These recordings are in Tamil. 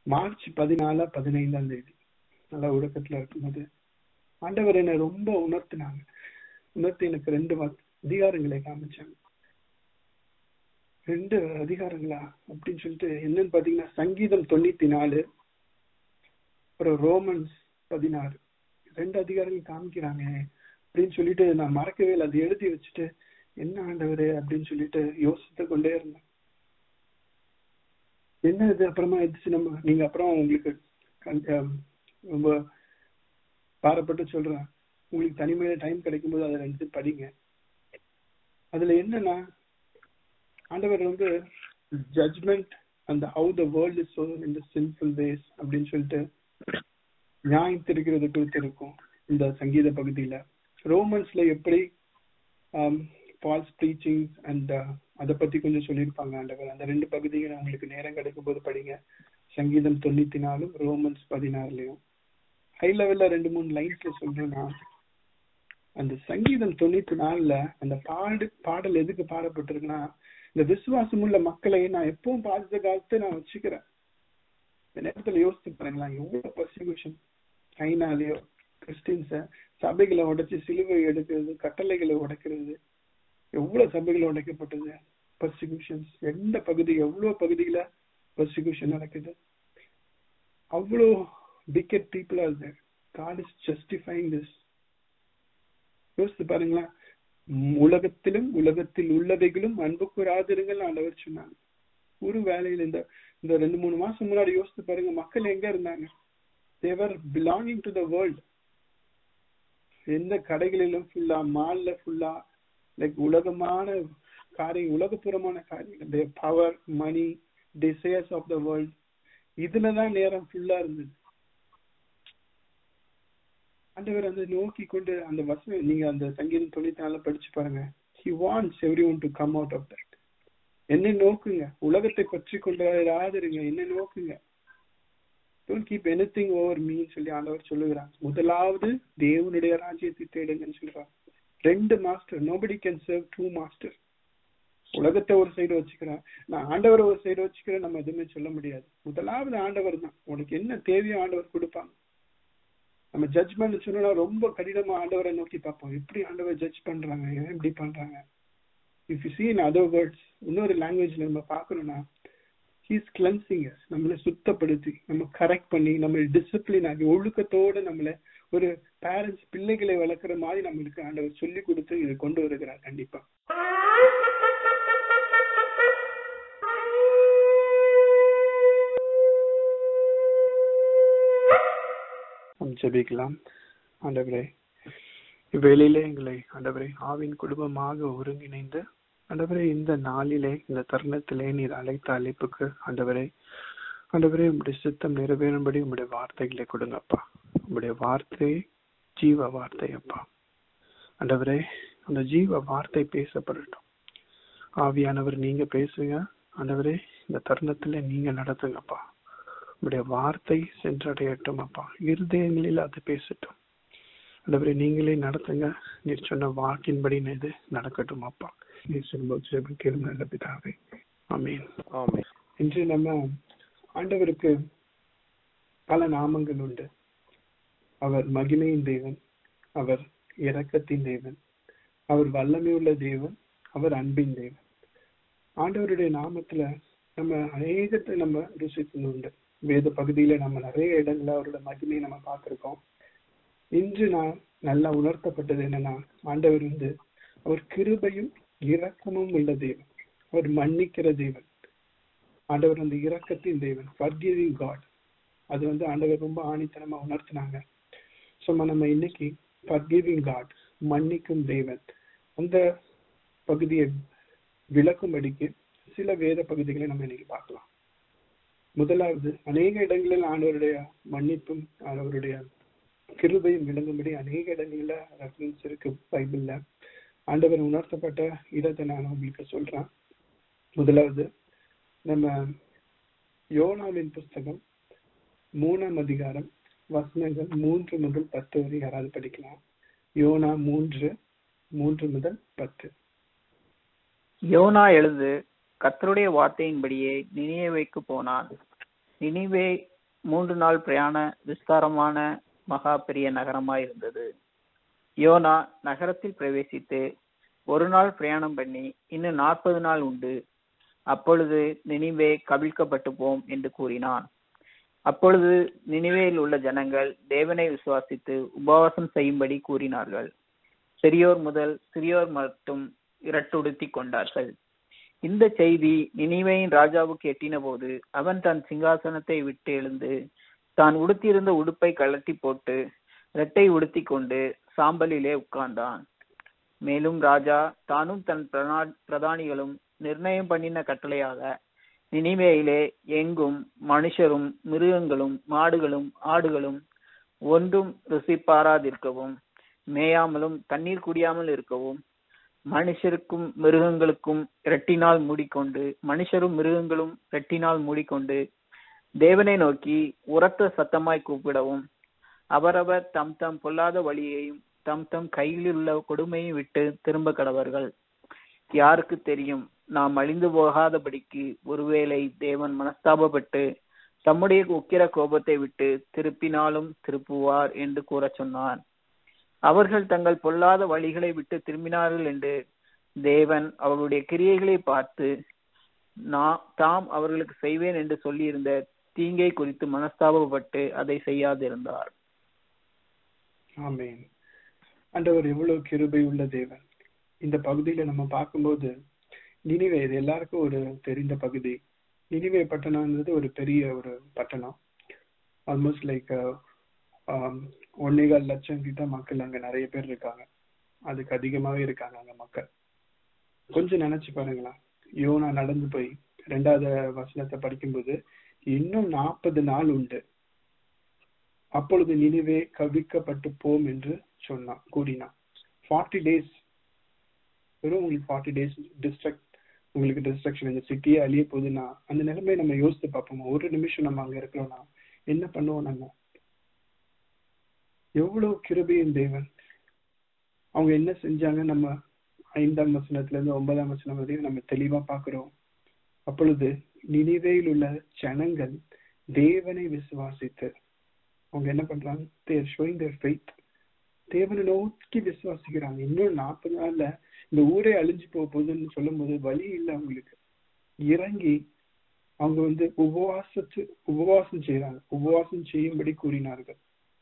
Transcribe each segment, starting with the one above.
மார்ச் பதினாலா பதினைந்தாம் தேதி நல்லா உறக்கத்துல இருக்கும்போது ஆண்டவர் என்னை ரொம்ப உணர்த்தினாங்க உணர்த்தி எனக்கு ரெண்டு வ- அதிகாரங்களை காமிச்சாங்க ரெண்டு அதிகாரங்களா அப்படின்னு சொல்லிட்டு என்னன்னு பாத்தீங்கன்னா சங்கீதம் தொண்ணூத்தி நாலு அப்புறம் ரோமன்ஸ் பதினாறு ரெண்டு அதிகாரங்கள் காமிக்கிறாங்க அப்படின்னு சொல்லிட்டு நான் மறக்கவே இல்லை அதை எழுதி வச்சுட்டு என்ன ஆண்டவரே அப்படின்னு சொல்லிட்டு யோசித்து கொண்டே இருந்தேன் என்ன இது அப்புறமா எதிர்த்து நம்ம நீங்க அப்புறம் உங்களுக்கு கண்- ஆம், ரொம்ப பாரப்பட்டு சொல்றேன் உங்களுக்கு தனிமையில டைம் கிடைக்கும் போது அதை ரெண்டு படிங்க அதுல என்னன்னா ஆண்டவர் வந்து ஜட்மெண்ட் அந்த how the world is so in the simple ways அப்படின்னு சொல்லிட்டு நியாயம் திருக்கிறது குறித்து இருக்கும் இந்த சங்கீத பகுதியில ரோமன்ஸ்ல எப்படி ஃபால்ஸ் ப்ரீச்சிங் அண்ட் அதை பத்தி கொஞ்சம் சொல்லியிருப்பாங்க ஆண்டவர் அந்த ரெண்டு பகுதிகளை உங்களுக்கு நேரம் கிடைக்கும் போது படிங்க சங்கீதம் தொண்ணூத்தி நாலும் ரோமன்ஸ் பதினாறுலயும் ஹை லெவல்ல ரெண்டு மூணு லைன்ஸ்ல சொல்றேன்னா அந்த சங்கீதம் தொண்ணூத்தி நாலுல அந்த பாடு பாடல் எதுக்கு பாடப்பட்டிருக்குன்னா இந்த விசுவாசம் உள்ள மக்களை நான் எப்பவும் பாதித்த காலத்தை நான் வச்சுக்கிறேன் இந்த நேரத்துல யோசிச்சு பாருங்களேன் எவ்வளவு பர்சிகூஷன் சைனாலேயோ கிறிஸ்டின்ஸ சபைகளை உடைச்சு சிலுவை எடுக்கிறது கட்டளைகளை உடைக்கிறது எவ்வளவு சபைகள் உடைக்கப்பட்டது பர்சிகூஷன்ஸ் எந்த பகுதி எவ்வளவு பகுதியில பர்சிகூஷன் நடக்குது அவ்வளோ wicked people are there God is justifying this யோசித்து பாருங்களேன் உம் உலகத்திலும் உலகத்தில் உள்ளவைகளும் அன்பு கூறாதிருங்கள் ஆண்டவர் சொன்னாங்க ஒரு வேலையில இந்த இந்த ரெண்டு மூணு மாசம் முன்னாடி யோசித்து பாருங்க மக்கள் எங்க இருந்தாங்க they were belonging to the world எந்த கடைகளிலும் ஃபுல்லா மால்ல ஃபுல்லா லைக் உலகமான காரியம் உலகப்புறமான காரியம் power money desires of the world இதுலதான் நேரம் ஃபுல்லா இருந்தது ஆண்டவர் அந்த நோக்கி கொண்டு அந்த வசனம் நீங்க அந்த சங்கீதம் தொண்ணூத்தி நாலுல படிச்சு பாருங்க he wants everyone to come out of that என்ன நோக்குங்க உலகத்தை பற்றி கொண்டாடாதிருங்க என்ன நோக்குங்க don't keep anything over மீன்னு சொல்லி ஆண்டவர் சொல்லுகிறார் முதலாவது தேவனுடைய ராஜ்யத்தை தேடுங்கன்னு சொல்றார் ரெண்டு master nobody can serve two master உலகத்தை ஒரு சைடு வச்சுக்கிறேன் நான் ஆண்டவரை ஒரு சைடு வச்சுக்கிறேன் நம்ம எதுவுமே சொல்ல முடியாது முதலாவது ஆண்டவர் தான் உனக்கு என்ன தேவையோ ஆண்டவர் கொடுப்பாங்க நம்ம ஜட்ஜ்மெண்ட் சொன்னா ரொம்ப கடினமா ஆண்டவரை நோக்கி பார்ப்போம் எப்படி ஆண்டவர் ஜட்ஜ் பண்றாங்க ஏன் இப்படி பண்றாங்க if you seen other words இன்னொரு லாங்குவேஜ்ல நம்ம பார்க்கணும்னா ஹீஸ் கிளன்சிங் நம்மளை சுத்தப்படுத்தி நம்ம கரெக்ட் பண்ணி நம்ம டிசிப்ளின் ஆகி ஒழுக்கத்தோட நம்மள ஒரு பேரண்ட்ஸ் பிள்ளைகளை வளர்க்குற மாதிரி நம்மளுக்கு ஆண்டவர் சொல்லி கொடுத்து இதை கொண்டு வருகிறார் கண்டிப்பா நாம் ஜெபிக்கலாம் ஆண்டவரே இவ்வேளையிலே எங்களை ஆண்டவரே ஆவின் குடும்பமாக ஒருங்கிணைந்து ஆண்டவரே இந்த நாளிலே இந்த தருணத்திலே நீர் அழைத்த அழைப்புக்கு ஆண்டவரே ஆண்டவரே உம்முடைய சித்தம் நிறைவேறும்படி உம்முடைய வார்த்தைகளை கொடுங்கப்பா உம்முடைய வார்த்தை ஜீவ வார்த்தை அப்பா ஆண்டவரே அந்த ஜீவ வார்த்தை பேசப்படட்டும் ஆவியானவர் நீங்க பேசுங்க ஆண்டவரே இந்த தருணத்துல நீங்க நடத்துங்கப்பா உங்களுடைய வார்த்தை சென்றடையட்டும் அப்பா இருதயங்களில் அது பேசட்டும் ஆண்டவரே நீங்களே நடத்துங்க நீர் சொன்ன வாக்கின்படி இது நடக்கட்டும் அப்பா நீர் சொல்லும்போது கேள்வி நல்ல பிதாவே ஆமீன் ஆமென் இன்று நம்ம ஆண்டவருக்கு பல நாமங்கள் உண்டு அவர் மகிமையின் தேவன் அவர் இரக்கத்தின் தேவன் அவர் வல்லமையுள்ள தேவன் அவர் அன்பின் தேவன் ஆண்டவருடைய நாமத்துல நம்ம அநேகத்தை நம்ம ருசிக்கணும் உண்டு வேத பகுதியில நம்ம நிறைய இடங்கள்ல அவரோட மகிமையை நம்ம பார்த்திருக்கோம் இன்று நான் நல்லா உணர்த்தப்பட்டது என்னன்னா ஆண்டவர் வந்து அவர் கிருபையும் இரக்கமும் உள்ள தேவன் அவர் மன்னிக்கிற தேவன் ஆண்டவர் அந்த இரக்கத்தின் தேவன் forgiving காட் அது வந்து ஆண்டவர் ரொம்ப ஆணித்தனமா உணர்த்தினாங்க சும்மா நம்ம இன்னைக்கு forgiving காட் மன்னிக்கும் தேவன் அந்த பகுதியை விளக்கும்படிக்கு சில வேத பகுதிகளை நம்ம இன்னைக்கு பார்க்கலாம் முதலாவது அநேக இடங்களில் ஆண்டவருடைய மன்னிப்பும் அவருடைய கிருபையும் விளங்கும்படி அநேக இடங்கள்ல ரெஃபரன்ஸ் இருக்கு பைபிள்ல ஆண்டவர் உணர்த்தப்பட்ட இடத்தை நான் உங்களுக்கு சொல்றேன் முதலாவது நம்ம யோனாவின் புஸ்தகம் மூணாம் அதிகாரம் வசனங்கள் மூன்று முதல் பத்து வரை யாராவது படிக்கலாம் யோனா மூன்று மூன்று முதல் பத்து யோனா எழுந்து கர்த்தருடைய வார்த்தையின்படியே நினிவேக்கு போனான் நினிவே மூன்று நாள் பிரயாண விஸ்தாரமான மகா பெரிய நகரமாயிருந்தது யோனா நகரத்தில் பிரவேசித்து ஒரு நாள் பிரயாணம் பண்ணி இன்னும் நாற்பது நாள் உண்டு அப்பொழுது நினிவே கவிழ்க்கப்பட்டு போம் என்று கூறினான் அப்பொழுது நினிவேயில் உள்ள ஜனங்கள் தேவனை விசுவாசித்து உபவாசம் செய்யும்படி கூறினார்கள் பெரியோர் முதல் சிறியோர் மட்டும் இரட்டுடுத்தி கொண்டார்கள் இந்த செய்தி நினிவேயின் ராஜாவுக்கு எட்டின போது அவன் தன் சிங்காசனத்தை விட்டு எழுந்து தான் உடுத்தியிருந்த உடுப்பை கழட்டி போட்டு இரட்டை உடுத்தி கொண்டு சாம்பலிலே உட்கார்ந்தான் மேலும் ராஜா தானும் தன் பிரதானிகளும் நிர்ணயம் பண்ணின கட்டளையாக நினிவேயிலே எங்கும் மனுஷரும் மிருகங்களும் மாடுகளும் ஆடுகளும் ஒன்றும் ருசி பாராதிருக்கவும் மேயாமலும் தண்ணீர் குடியாமல் இருக்கவும் மனுஷருக்கும் மிருகங்களுக்கும் இரட்டினால் மூடிக்கொண்டு மனுஷரும் மிருகங்களும் இரட்டினால் மூடிக்கொண்டு தேவனை நோக்கி உரத்த சத்தமாய் கூப்பிடவும் அவரவர் தம் தம் பொல்லாத வழியையும் தம் தம் கையில் உள்ள கொடுமையை விட்டு திரும்ப கடவர்கள் யாருக்கு தெரியும் நாம் அழிந்து போகாதபடிக்கு ஒருவேளை தேவன் மனஸ்தாபப்பட்டு தம்முடைய உக்கிர கோபத்தை விட்டு திருப்பினாலும் திருப்புவார் என்று கூற சொன்னார் அவர்கள் தங்கள் பொல்லாத வழிகளை விட்டு திரும்பினார்கள் என்று தேவன் அவருடைய கிரியைகளை பார்த்து நான் தாம் அவர்களுக்கு செய்வேன் என்று சொல்லியிருந்த தீங்கை குறித்து மனஸ்தாபப்பட்டு அதை செய்யாதிருந்தார் ஆமேன் ஆண்டவர் எவ்வளவு கிருபை உள்ள தேவன் இந்த பகுதியில நம்ம பார்க்கும்போது நினிவே இது எல்லாருக்கும் ஒரு தெரிந்த பகுதி நினிவே பட்டணம்ன்றது ஒரு பெரிய ஒரு பட்டணம் ஆல்மோஸ்ட் லைக் ஒன்னேகால் லட்சம் கிட்ட மக்கள் அங்க நிறைய பேர் இருக்காங்க அதுக்கு அதிகமாவே இருக்காங்க அங்க மக்கள் கொஞ்சம் நினைச்சு பாருங்களேன் யோனா நடந்து போய் ரெண்டாவது வசனத்தை படிக்கும்போது இன்னும் நாற்பது நாள் உண்டு அப்பொழுது நினைவே கவிக்கப்பட்டு போம் என்று சொன்னான் கூறினான் ஃபார்ட்டி டேஸ் வெறும் உங்களுக்கு ஃபார்ட்டி டேஸ் டிஸ்ட்ரக்ட் உங்களுக்கு டிஸ்ட்ரக்ஷன் இந்த சிட்டியே அழிய போகுதுன்னா அந்த நிலைமையை நம்ம யோசித்து பார்ப்போம் ஒரு நிமிஷம் நம்ம அங்க இருக்கிறோம்னா என்ன பண்ணுவோம் நம்ம எவ்வளவு கிருபையின் தேவன் அவங்க என்ன செஞ்சாங்க நம்ம ஐந்தாம் வசனத்துல இருந்து ஒன்பதாம் வசனம் வரையும் நம்ம தெளிவா பாக்குறோம் அப்பொழுது நினைவேயில் உள்ள ஜனங்கள் தேவனை விசுவாசித்து அவங்க என்ன பண்றாங்க தேர் ஷோயிங் தேர் ஃபெய்த் தேவனை நோக்கி விசுவாசிக்கிறாங்க இன்னும் நாற்பது நாள்ல இந்த ஊரே அழிஞ்சு போக போகுதுன்னு சொல்லும் போது வழி இல்லை அவங்களுக்கு இறங்கி அவங்க வந்து உபவாசத்து உபவாசம் செய்யறாங்க உபவாசம் செய்யும்படி கூறினார்கள்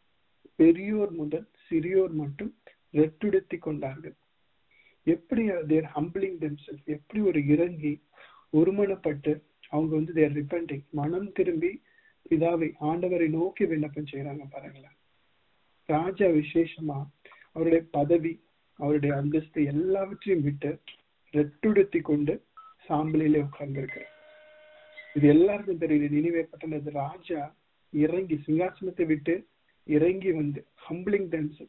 பெரியோர் முதல் சிறியோர் மட்டும் ரெட்டுடுத்தி கொண்டார்கள் எப்படி தேர் ஹம்பிளிங் தெம்செல்ஸ் எப்படி ஒரு இறங்கி ஒருமனப்பட்டு அவங்க வந்து தேர் ரிப்பண்டிங் மனம் திரும்பி பிதாவை ஆண்டவரை நோக்கி விண்ணப்பம் செய்யறாங்க பாருங்களேன் ராஜா விசேஷமா அவருடைய பதவி அவருடைய அந்தஸ்து எல்லாவற்றையும் விட்டு ரெட்டுடுத்தி கொண்டு சாம்பலிலே உட்கார்ந்திருக்கிறார் இது எல்லாருக்கும் தெரியுது நினைவே பட்டணது ராஜா இறங்கி சிங்காசனத்தை விட்டு இறங்கி வந்து ஹம்பிளிங் தெம்செல்ஸ்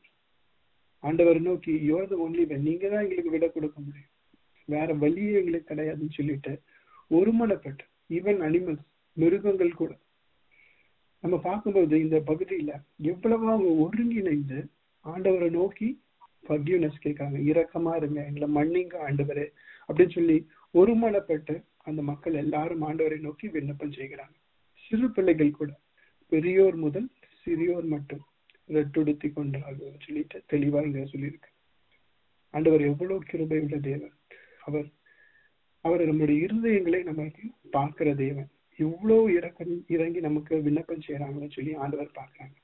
ஆண்டவர் நோக்கி யோர் த ஒன்லி நீங்க தான் எங்களுக்கு விட கொடுக்க முடியும் வேற வழியே எங்களுக்கு கிடையாதுன்னு சொல்லிட்டு ஒருமனப்பட்டு ஈவன் அனிமல்ஸ் மிருகங்கள் கூட நம்ம பார்க்கும்போது இந்த பகுதியில எவ்வளவு அவங்க ஒருங்கிணைந்து ஆண்டவரை நோக்கி ஃபர்கியூனஸ் கேட்காங்க இரக்கமா இருங்க எங்களை மன்னிங்க ஆண்டவரே அப்படின்னு சொல்லி ஒருமனப்பட்டு அந்த மக்கள் எல்லாரும் ஆண்டவரை நோக்கி விண்ணப்பம் செய்கிறாங்க சிறு பிள்ளைகள் கூட பெரியோர் முதல் சிறியோர் மட்டும் ரெட்டுடுத்தி கொண்டார்கள் சொல்லிட்டு தெளிவா இங்க சொல்லியிருக்கு ஆண்டவர் எவ்வளவு கிருபை உள்ள தேவன் அவர் அவர் நம்முடைய இருதயங்களை நமக்கு பார்க்கிற தேவன் இவ்வளவு இறக்கம் இறங்கி நமக்கு விண்ணப்பம் செய்யறாங்கன்னு சொல்லி ஆண்டவர் பார்க்கிறாங்க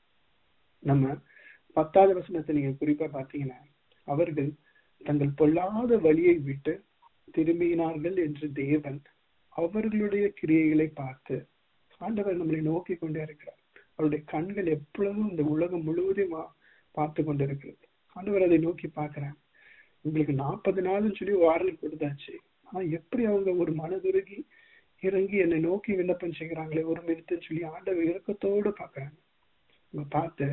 நம்ம பத்தாவது வசனத்தை நீங்க குறிப்பா பாத்தீங்கன்னா அவர்கள் தங்கள் பொல்லாத வழியை விட்டு திரும்பினார்கள் என்று தேவன் அவர்களுடைய கிரியைகளை பார்த்து ஆண்டவர் நம்மளை நோக்கி கொண்டே இருக்கிறார் அவருடைய கண்கள் எப்பொழுதும் இந்த உலகம் முழுவதையும் பார்த்து கொண்டிருக்கிறது ஆண்டவர் அதை நோக்கி பார்க்கிறாங்க உங்களுக்கு நாற்பது நாள்னு சொல்லி வாரல் கொடுத்தாச்சு ஆனா எப்படி அவங்க ஒரு மனதுருகி இறங்கி என்னை நோக்கி விண்ணப்பம் செய்கிறாங்களே ஒரு மினித்துன்னு சொல்லி ஆண்டவர் இறக்கத்தோடு பாக்குறாங்க அவங்க பார்த்து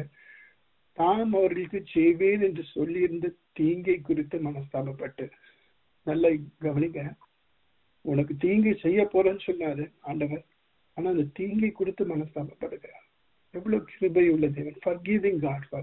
தாம் அவர்களுக்கு செய்வேன் என்று சொல்லியிருந்த தீங்கை குறித்து மனஸ்தாபப்பட்டு நல்ல கவனிங்க உனக்கு தீங்கை செய்ய போறேன்னு சொன்னாரு ஆண்டவர் ஆனா அந்த தீங்கை குறித்து மனஸ்தாபப்படுகிறார் எவ்வளவு கிருபை உள்ள தேவன் ஃபர்கிவிங் காட் ஃபார்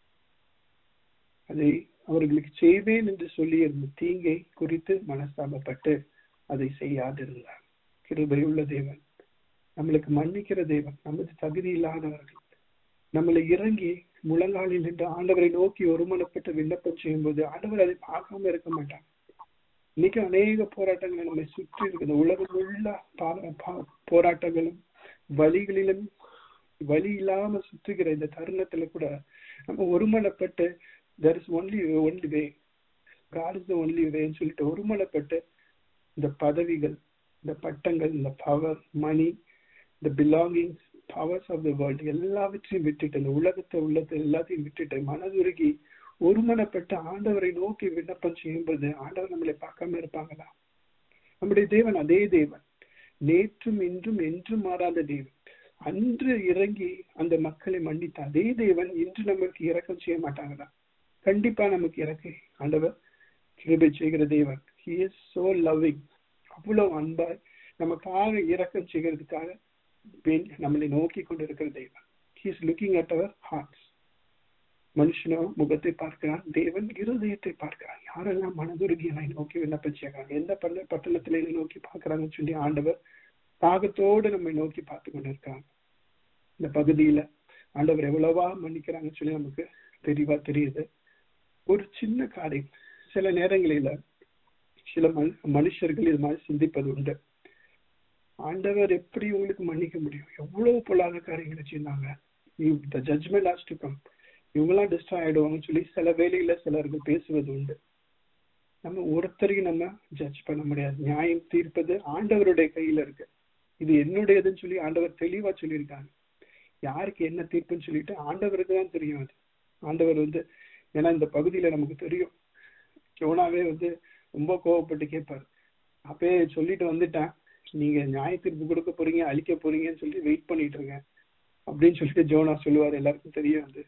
அதை அவர்களுக்கு செய்வேன் என்று சொல்லி இருந்த தீங்கை குறித்து மனஸ்தாபப்பட்டு அதை செய்யாதிருந்தார் கிருபை உள்ள தேவன் நம்மளுக்கு மன்னிக்கிற தேவன் நமது தகுதி இல்லாதவர்கள் நம்மளை இறங்கி முழங்காலில் நின்று ஆண்டவரை நோக்கி ஒருமனப்பட்டு விண்ணப்பம் செய்யும்போது ஆண்டவர் அதை பார்க்காம இருக்க மாட்டாங்க இன்னைக்கு அநேக போராட்டங்கள் நம்மை சுற்றி இருக்குது உலகம் உள்ள போராட்டங்களும் வழிகளிலும் வழி இல்லாம சுற்றுகிற இந்த தருணத்துல கூட நம்ம ஒருமனப்பட்டு there is only only way God is only வேன்னு சொல்லிட்டு ஒருமனப்பட்டு இந்த பதவிகள் இந்த பட்டங்கள் இந்த பவர் மணி இந்த belongings powers of the world எல்லாவற்றையும் விட்டுட்டு இந்த உலகத்தை உள்ளத்தை எல்லாத்தையும் விட்டுட்டு மனதுருகி ஒருமனப்பட்டு ஆண்டவரை நோக்கி விண்ணப்பம் செய்யும்போது ஆண்டவர் நம்மளை பார்க்காம இருப்பாங்களா நம்முடைய தேவன் அதே தேவன் நேற்றும் இன்றும் என்றும் மாறாத தேவன் அன்று இறங்கி அந்த மக்களை மன்னித்த அதே தேவன் இன்று நமக்கு இறக்கம் செய்ய மாட்டாங்களா கண்டிப்பா நமக்கு இறக்க ஆண்டவர் கிருபை செய்கிற தேவன் ஹி இஸ் சோ லவ்விங் அவ்வளவு அன்பாய் நமக்காக இறக்கம் செய்கிறதுக்காக நம்மளை நோக்கி கொண்டிருக்கிற தேவன் he is looking at our hearts மனுஷனோ முகத்தை பார்க்கிறான் தேவன் இருதயத்தை பார்க்கிறான் யாரெல்லாம் மனதுருகி என்னை நோக்கி விண்ணப்பம் செய்யறாங்க எந்த பள்ள பட்டணத்துல என்னை நோக்கி பார்க்கிறாங்கன்னு சொல்லி ஆண்டவர் தாகத்தோடு நம்மை நோக்கி பார்த்து கொண்டிருக்காங்க இந்த பகுதியில ஆண்டவர் எவ்வளவா மன்னிக்கிறாங்கன்னு சொல்லி நமக்கு தெளிவா தெரியுது ஒரு சின்ன காரியம் சில நேரங்களில சில மனுஷர்கள் இது மாதிரி சிந்திப்பது உண்டு ஆண்டவர் எப்படி உங்களுக்கு மன்னிக்க முடியும் எவ்வளவு பொல்லாத காரியங்களை செய்தாங்க the judgement has to come இவங்கெல்லாம் டிஸ்ட்ராய் ஆயிடுவாங்கன்னு சொல்லி சில வேலையில சிலர்கள் பேசுவது உண்டு நம்ம ஒருத்தரையும் நம்ம ஜட்ஜ் பண்ண முடியாது நியாயம் தீர்ப்பது ஆண்டவருடைய கையில இருக்கு இது என்னுடையதுன்னு சொல்லி ஆண்டவர் தெளிவா சொல்லியிருக்காங்க யாருக்கு என்ன தீர்ப்புன்னு சொல்லிட்டு ஆண்டவருக்கு தான் தெரியும் அது ஆண்டவர் வந்து ஏன்னா இந்த பகுதியில நமக்கு தெரியும் யோனாவே வந்து ரொம்ப கோவப்பட்டு கேட்பாரு அப்பயே சொல்லிட்டு வந்துட்டேன் நீங்க நியாய தீர்ப்பு கொடுக்க போறீங்க அழிக்க போறீங்கன்னு சொல்லி வெயிட் பண்ணிட்டு இருங்க அப்படின்னு சொல்லிட்டு ஜோனா சொல்லுவார் எல்லாருக்கும் தெரியும் வந்து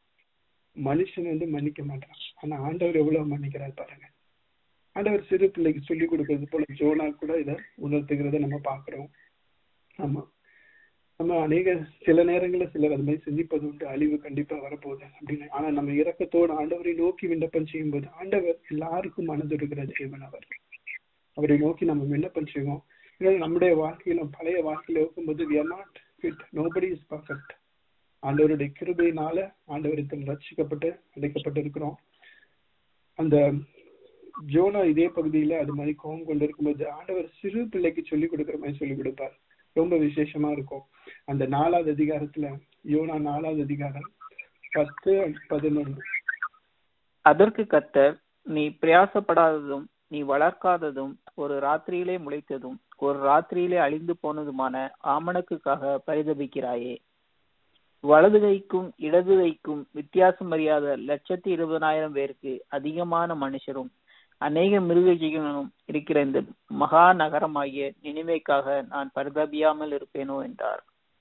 மனுஷன் வந்து மன்னிக்க மாட்டான் ஆனா ஆண்டவர் எவ்வளவு மன்னிக்கிறார் பாருங்க ஆண்டவர் சிறு பிள்ளைக்கு சொல்லி கொடுக்கறது போல ஜோனா கூட இதை உணர்த்துகிறத நம்ம பாக்குறோம் ஆமா நம்ம அநேக சில நேரங்களில் சிலர் அது மாதிரி சிந்திப்பது உண்டு அழிவு கண்டிப்பா வரப்போகுது அப்படின்னு ஆனா நம்ம இறக்கத்தோடு ஆண்டவரை நோக்கி விண்ணப்பம் செய்யும்போது ஆண்டவர் எல்லாருக்கும் மனது இருக்கிற தேவன் அவர் அவரை நோக்கி நம்ம விண்ணப்பம் செய்வோம் நம்முடைய வாழ்க்கையில பழைய வாழ்க்கையில இருக்கும்போது we are not fit nobody is perfect ஆண்டவருடைய கிருபையினால ஆண்டவரத்தில் ரட்சிக்கப்பட்டு அழைக்கப்பட்டு இருக்கிறோம் அந்த ஜோனா இதே பகுதியில அது மாதிரி கோபம் கொண்டு இருக்கும்போது ஆண்டவர் சிறு பிள்ளைக்கு சொல்லி கொடுக்குற மாதிரி சொல்லி கொடுப்பார் ரொம்ப விசேஷமா இருக்கும் அந்த நாலாவது அதிகாரத்துல யோனா நாலாவது அதிகாரம் பத்து பதினொன்று அதற்கு கத்தர் நீ பிரயாசப்படாததும் நீ வளர்க்காததும் ஒரு ராத்திரியிலே முளைத்ததும் ஒரு ராத்திரியிலே அழிந்து போனதுமான ஆமணக்குக்காக பரிதபிக்கிறாயே வலது கைக்கும் இடது கைக்கும் வித்தியாசம் அறியாத லட்சத்தி இருபதாயிரம் பேருக்கு அதிகமான மனுஷரும் அநேக மிருக ஜீவனும் இருக்கிற இந்த மகா நகரமாகிய நினைவைக்காக நான் பரிதபியாமல் இருப்பேனோ என்றார்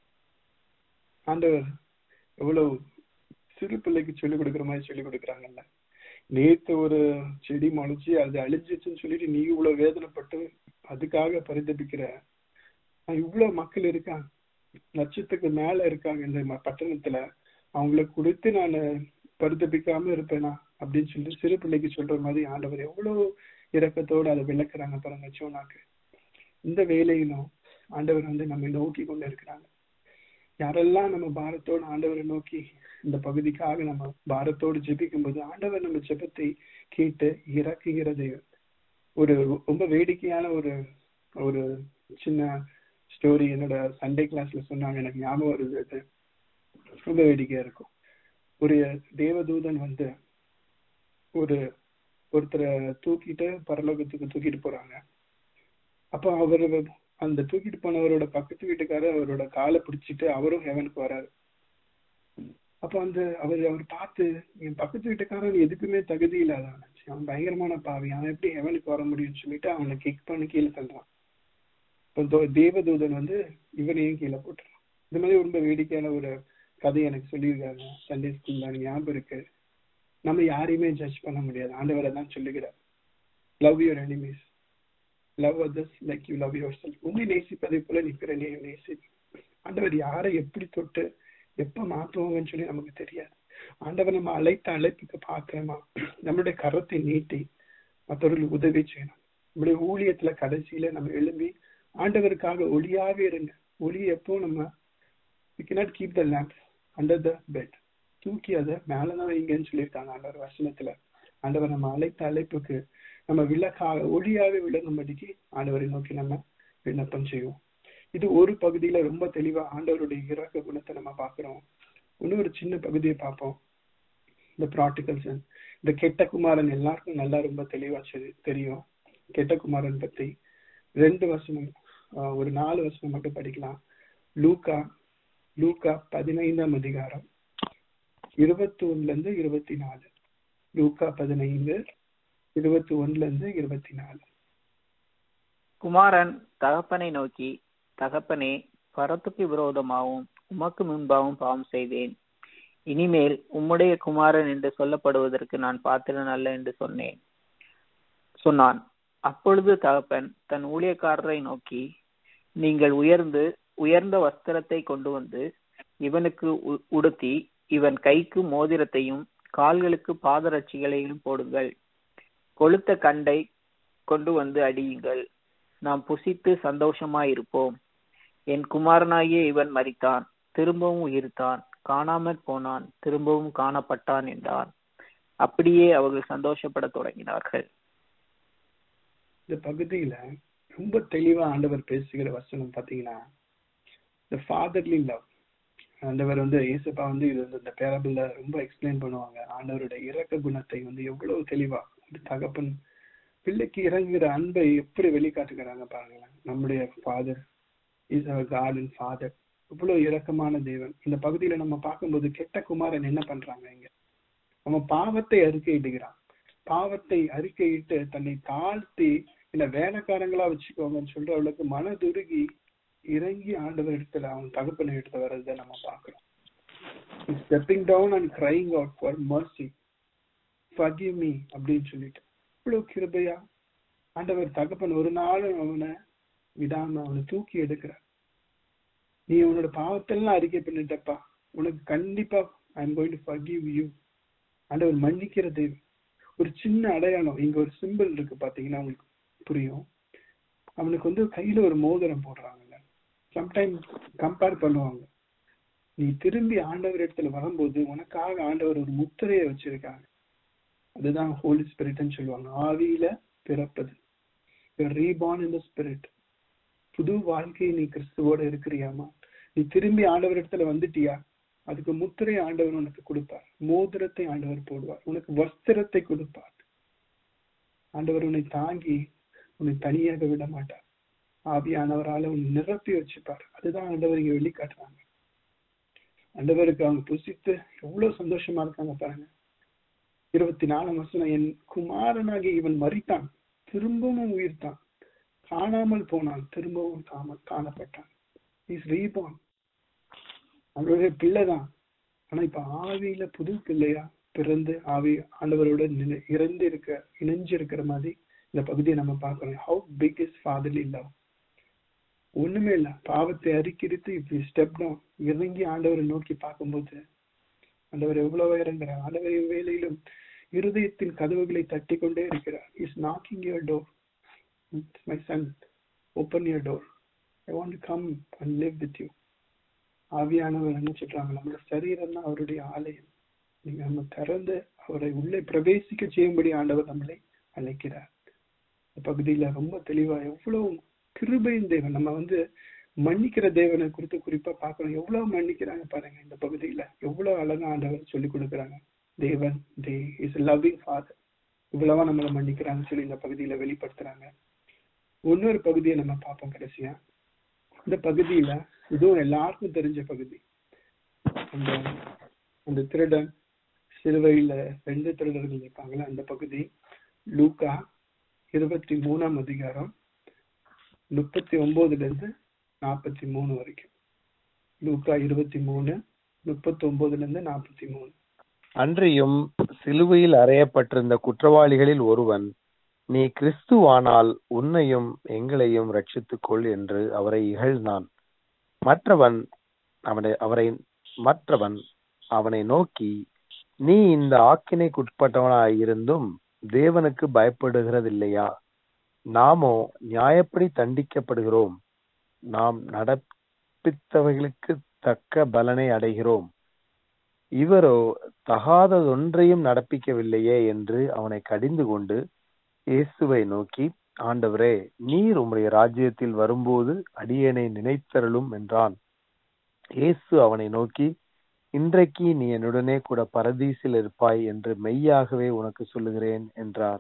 ஆண்டவர் எவ்வளவு சிறு பிள்ளைக்கு சொல்லிக் கொடுக்குற மாதிரி சொல்லிக் கொடுக்குறாங்கல்ல நேத்து ஒரு செடி முளைச்சு அது அழிஞ்சிச்சுன்னு சொல்லிட்டு நீ இவ்வளவு வேதனைப்பட்டு அதுக்காக பரிதபிக்கிற இவ்வளவு மக்கள் இருக்காங்க லட்சத்துக்கு மேல இருக்காங்க இந்த பட்டணத்துல அவங்கள கொடுத்து நான் பரிதபிக்காம இருப்பேனா அப்படின்னு சொல்லிட்டு சிறு பிள்ளைக்கு சொல்ற மாதிரி ஆண்டவர் எவ்வளவு இரக்கத்தோடு அதை விளக்குறாங்க பாருங்க சோனாக்கு இந்த வேலையிலும் ஆண்டவர் வந்து நம்ம நோக்கி கொண்டு இருக்கிறாங்க யாரெல்லாம் நம்ம பாரத்தோடு ஆண்டவரை நோக்கி இந்த பகுதிக்காக நம்ம பாரத்தோடு ஜெபிக்கும் போது ஆண்டவர் நம்ம ஜெபத்தை கேட்டு இறக்குகிற தெய்வம் ஒரு ரொம்ப வேடிக்கையான ஒரு ஒரு சின்ன ஸ்டோரி என்னோட சண்டே கிளாஸ்ல சொன்னாங்க எனக்கு ஞாபகம் வருது அது ரொம்ப வேடிக்கையா இருக்கும் ஒரு தேவதூதன் வந்து ஒரு ஒருத்தரை தூக்கிட்டு பரலோகத்துக்கு தூக்கிட்டு போறாங்க அப்ப அவர் அந்த தூக்கிட்டு போனவரோட பக்கத்து வீட்டுக்காரர் அவரோட காலை பிடிச்சிட்டு அவரும் ஹெவனுக்கு வராரு அப்ப அந்த அவர் அவர் பார்த்து என் பக்கத்து வீட்டுக்காரன் எதுக்குமே தகுதி இல்லாதவன் அவன் பயங்கரமான பாவி அவன் எப்படி ஹெவனுக்கு வர முடியும்னு சொல்லிட்டு அவனை கிக் பண்ணி கீழே தள்ளுறான் இப்போ தேவதூதன் வந்து இவனையும் கீழே போட்டுறான் இந்த மாதிரி ரொம்ப வேடிக்கையான ஒரு கதை எனக்கு சொல்லியிருக்காங்க சண்டே ஸ்கூல்ல ஞாபகம் இருக்கு நம்ம யாரையுமே ஜட்ஜ் பண்ண முடியாது ஆண்டவரை தான் சொல்லுகிறார் love your enemies love others like you love yourself உன்னை நேசிப்பதை போல நீ பிறனையும் நேசி ஆண்டவர் யாரை எப்படி தொட்டு எப்ப மாற்றுவாங்கன்னு சொல்லி நமக்கு தெரியாது ஆண்டவர் நம்ம அழைத்த அழைப்புக்கு பார்க்கிறோமா நம்மளுடைய கரத்தை நீட்டி மற்றவர்களுக்கு உதவி செய்யணும் நம்முடைய ஊழியத்துல கடைசியில நம்ம எழும்பி ஆண்டவருக்காக ஒளியாவே இருங்க ஒளி எப்போ நம்ம we cannot keep the lamp under the bed தூக்கி அதை மேலதான் வைங்கன்னு சொல்லியிருக்காங்க ஆண்டவர் வசனத்துல ஆண்டவர் நம்ம அழைத்த அழைப்புக்கு நம்ம விளக்காக ஒளியாவே விளங்கும்படிக்கு ஆண்டவரை நோக்கி நம்ம விண்ணப்பம் செய்வோம் இது ஒரு பகுதியில ரொம்ப தெளிவா ஆண்டவருடைய இறக்க குணத்தை நம்ம பாக்குறோம் இன்னொரு சின்ன பகுதியை பார்ப்போம் இந்த ப்ராட்டிகல்ஸ் இந்த கெட்ட குமாரன் எல்லாருக்கும் நல்லா ரொம்ப தெளிவா சரி- தெரியும் கெட்ட குமாரன் பத்தி ரெண்டு வசனம் ஆஹ் ஒரு நாலு வசனம் மட்டும் படிக்கலாம் லூக்கா லூக்கா பதினைந்தாம் அதிகாரம் இருபத்தி ஒண்ணுல இருந்து இருபத்தி நாலு லூக்கா பதினைந்து இருபத்தி ஒண்ணுல இருந்து இருபத்தி நாலு குமாரன் தகப்பனை நோக்கி தகப்பனே பரத்துக்கு விரோதமாகவும் உமக்கு முன்பாகவும் பாவம் செய்தேன் இனிமேல் உம்முடைய குமாரன் என்று சொல்லப்படுவதற்கு நான் பாத்திரன் அல்ல என்று சொன்னேன் சொன்னான் அப்பொழுது தகப்பன் தன் ஊழியக்காரரை நோக்கி நீங்கள் உயர்ந்து உயர்ந்த வஸ்திரத்தை கொண்டு வந்து இவனுக்கு உ- உடுத்தி இவன் கைக்கு மோதிரத்தையும் கால்களுக்கு பாதரட்சிகளையும் போடுங்கள் கொளுத்த கண்டை கொண்டு வந்து அடியுங்கள் நாம் புசித்து சந்தோஷமாயிருப்போம் என் குமாரனாகிய இவன் மரித்தான் திரும்பவும் உயிர்த்தான் காணாமற் போனான் திரும்பவும் காணப்பட்டான் என்றான் அப்படியே அவர்கள் சந்தோஷப்படத் தொடங்கினார்கள் இந்த பகுதியில ரொம்ப தெளிவா ஆண்டவர் பேசுகிற வசனம் பாத்தீங்கன்னா இந்த ஃபாதர்லி லவ் ஆண்டவர் வந்து இயேசுப்பா வந்து இது வந்து இந்த பேரபிள்ல ரொம்ப எக்ஸ்பிளைன் பண்ணுவாங்க ஆண்டவருடைய இரக்க குணத்தை வந்து எவ்வளவு தெளிவா ஒரு தகப்பன் பிள்ளைக்கு இறங்குகிற அன்பை எப்படி வெளிக்காட்டுகிறாங்க பாருங்களேன் நம்முடைய father is our God and father இவ்வளவு இரக்கமான தேவன் இந்த பகுதியில நம்ம பார்க்கும்போது கெட்ட குமாரன் என்ன பண்றாங்க இங்க அவன் பாவத்தை அறிக்கையிடுகிறான் பாவத்தை அறிக்கையிட்டு தன்னை தாழ்த்தி இல்ல வேலைக்காரங்களா வச்சுக்கோங்கன்னு சொல்ற அவளுக்கு மனதுருகி இறங்கி ஆண்டவர் இடத்துல அவன் தகப்பனை எடுத்து வர்றதை நம்ம பாக்குறோம் stepping down and crying out for mercy forgive me அப்படின்னு சொல்லிட்டு இவ்வளவு கிருபையா ஆண்டவர் தகப்பன் ஒரு நாளும் அவனை விடாம அவனை தூக்கி எடுக்கிறார் நீ உன்னோட பாவத்தெல்லாம் அறிக்கை பண்ணிட்டப்பா உனக்கு கண்டிப்பா I am going to forgive you ஆண்டவர் மன்னிக்கிற தேவன் ஒரு சின்ன அடையாளம் இங்க ஒரு சிம்பிள் இருக்கு பாத்தீங்கன்னா உங்களுக்கு புரியும் அவனுக்கு வந்து கையில ஒரு மோதிரம் போடுறாங்கல்ல சம்டைம் கம்பேர் பண்ணுவாங்க நீ திரும்பி ஆண்டவர் இடத்துல வரும்போது உனக்காக ஆண்டவர் ஒரு முத்திரையை வச்சிருக்காங்க அதுதான் ஹோலி ஸ்பிரிட்னு சொல்லுவாங்க ஆவியில பிறப்பது ரீபார்ன் இன் த ஸ்பிரிட் புது வாழ்க்கை நீ கிறிஸ்துவோட இருக்கிறியாமா நீ திரும்பி ஆண்டவர் இடத்துல வந்துட்டியா அதுக்கு முத்திரை ஆண்டவர் உனக்கு கொடுப்பார் மோதிரத்தை ஆண்டவர் போடுவார் உனக்கு வஸ்திரத்தை கொடுப்பார் ஆண்டவர் உன்னை தாங்கி உன்னை தனியாக விட மாட்டார் ஆவியானவரால உன்னை நிரப்பி வச்சுப்பார் அதுதான் ஆண்டவர் இங்க வெளிக்காட்டுறாங்க ஆண்டவருக்கு அவங்க புசித்து எவ்வளவு சந்தோஷமா இருக்காங்க பாருங்க இருபத்தி நாலாம் வருஷம் என் குமாரனாகி இவன் மறித்தான் திரும்பவும் உயிர்த்தான் காணாமல் போனான் திரும்பவும் காம காணப்பட்டான் இஸ் ரீபான் அவருடைய பிள்ளைதான் ஆனா இப்ப ஆவியில புது பிள்ளையா பிறந்து ஆவி ஆண்டவரோட நினை- இறந்து இருக்க இணைஞ்சு இருக்கிற மாதிரி இந்த பகுதியை நம்ம பார்க்கணும் how big is fatherly love ஒண்ணுமே இல்ல பாவத்தை அறிக்கிரித்து இப்படி ஸ்டெப் டவுன் இறங்கி ஆண்டவரை நோக்கி பார்க்கும்போது ஆண்டவர் எவ்வளவு இறங்குறார் ஆண்டவர் வேலையிலும் இருதயத்தின் கதவுகளை தட்டி கொண்டே இருக்கிறார் is knocking your door my son open your door I want come and live with you ஆவியானவர் என்ன சொல்றாங்க நம்மளோட சரீரம் தான் அவருடைய ஆலயம் நீங்க நம்ம திறந்து அவரை உள்ளே பிரவேசிக்க செய்யும்படி ஆண்டவர் நம்மளை அழைக்கிறார் இந்த பகுதியில ரொம்ப தெளிவா எவ்வளவு கிருபையின் தேவன் நம்ம வந்து மன்னிக்கிற தேவனை குறித்து குறிப்பா பார்க்கணும் எவ்வளவு மன்னிக்கிறாங்க பாருங்க இந்த பகுதியில எவ்வளவு அழகா ஆண்டவர் சொல்லி கொடுக்குறாங்க தேவன் தே இஸ் லவ்விங் ஃபாதர் இவ்வளவா நம்மளை மன்னிக்கிறாங்கன்னு சொல்லி இந்த பகுதியில வெளிப்படுத்துறாங்க இன்னொரு பகுதியை நம்ம பார்ப்போம் கடைசியா இந்த பகுதியில இதுவும் எல்லாருக்கும் தெரிஞ்ச பகுதி அந்த அந்த திருடன் சிலுவையில ரெண்டு திருடர்கள் இருப்பாங்களே அந்த பகுதி லூக்கா இருபத்தி மூணாம் அதிகாரம் முப்பத்தி ஒன்பதுல இருந்து நாற்பத்தி மூணு வரைக்கும் லூக்கா இருபத்தி மூணு முப்பத்தி ஒன்பதுல இருந்து நாற்பத்தி மூணு அன்றியும் சிலுவையில் அறையப்பட்டிருந்த குற்றவாளிகளில் ஒருவன் நீ கிறிஸ்துவானால் உன்னையும் எங்களையும் ரட்சித்துக் கொள் என்று அவரை இகழ்ந்தான் மற்றவன் அவனை அவரை மற்றவன் அவனை நோக்கி நீ இந்த ஆக்கினைக்குட்பட்டவனாயிருந்தும் தேவனுக்கு பயப்படுகிறதில்லையா நாமோ நியாயப்படி தண்டிக்கப்படுகிறோம் நாம் நட நடப்பித்தவைகளுக்கு தக்க பலனை அடைகிறோம் இவரோ தகாததொன்றையும் நடப்பிக்கவில்லையே என்று அவனை கடிந்து கொண்டு இயேசுவை நோக்கி ஆண்டவரே நீர் உம்முடைய ராஜ்யத்தில் வரும்போது அடியேனை நினைத்தருளும் என்றான் இயேசு அவனை நோக்கி இன்றைக்கு நீ என்னுடனே கூட பரதீசில் இருப்பாய் என்று மெய்யாகவே உனக்கு சொல்லுகிறேன் என்றார்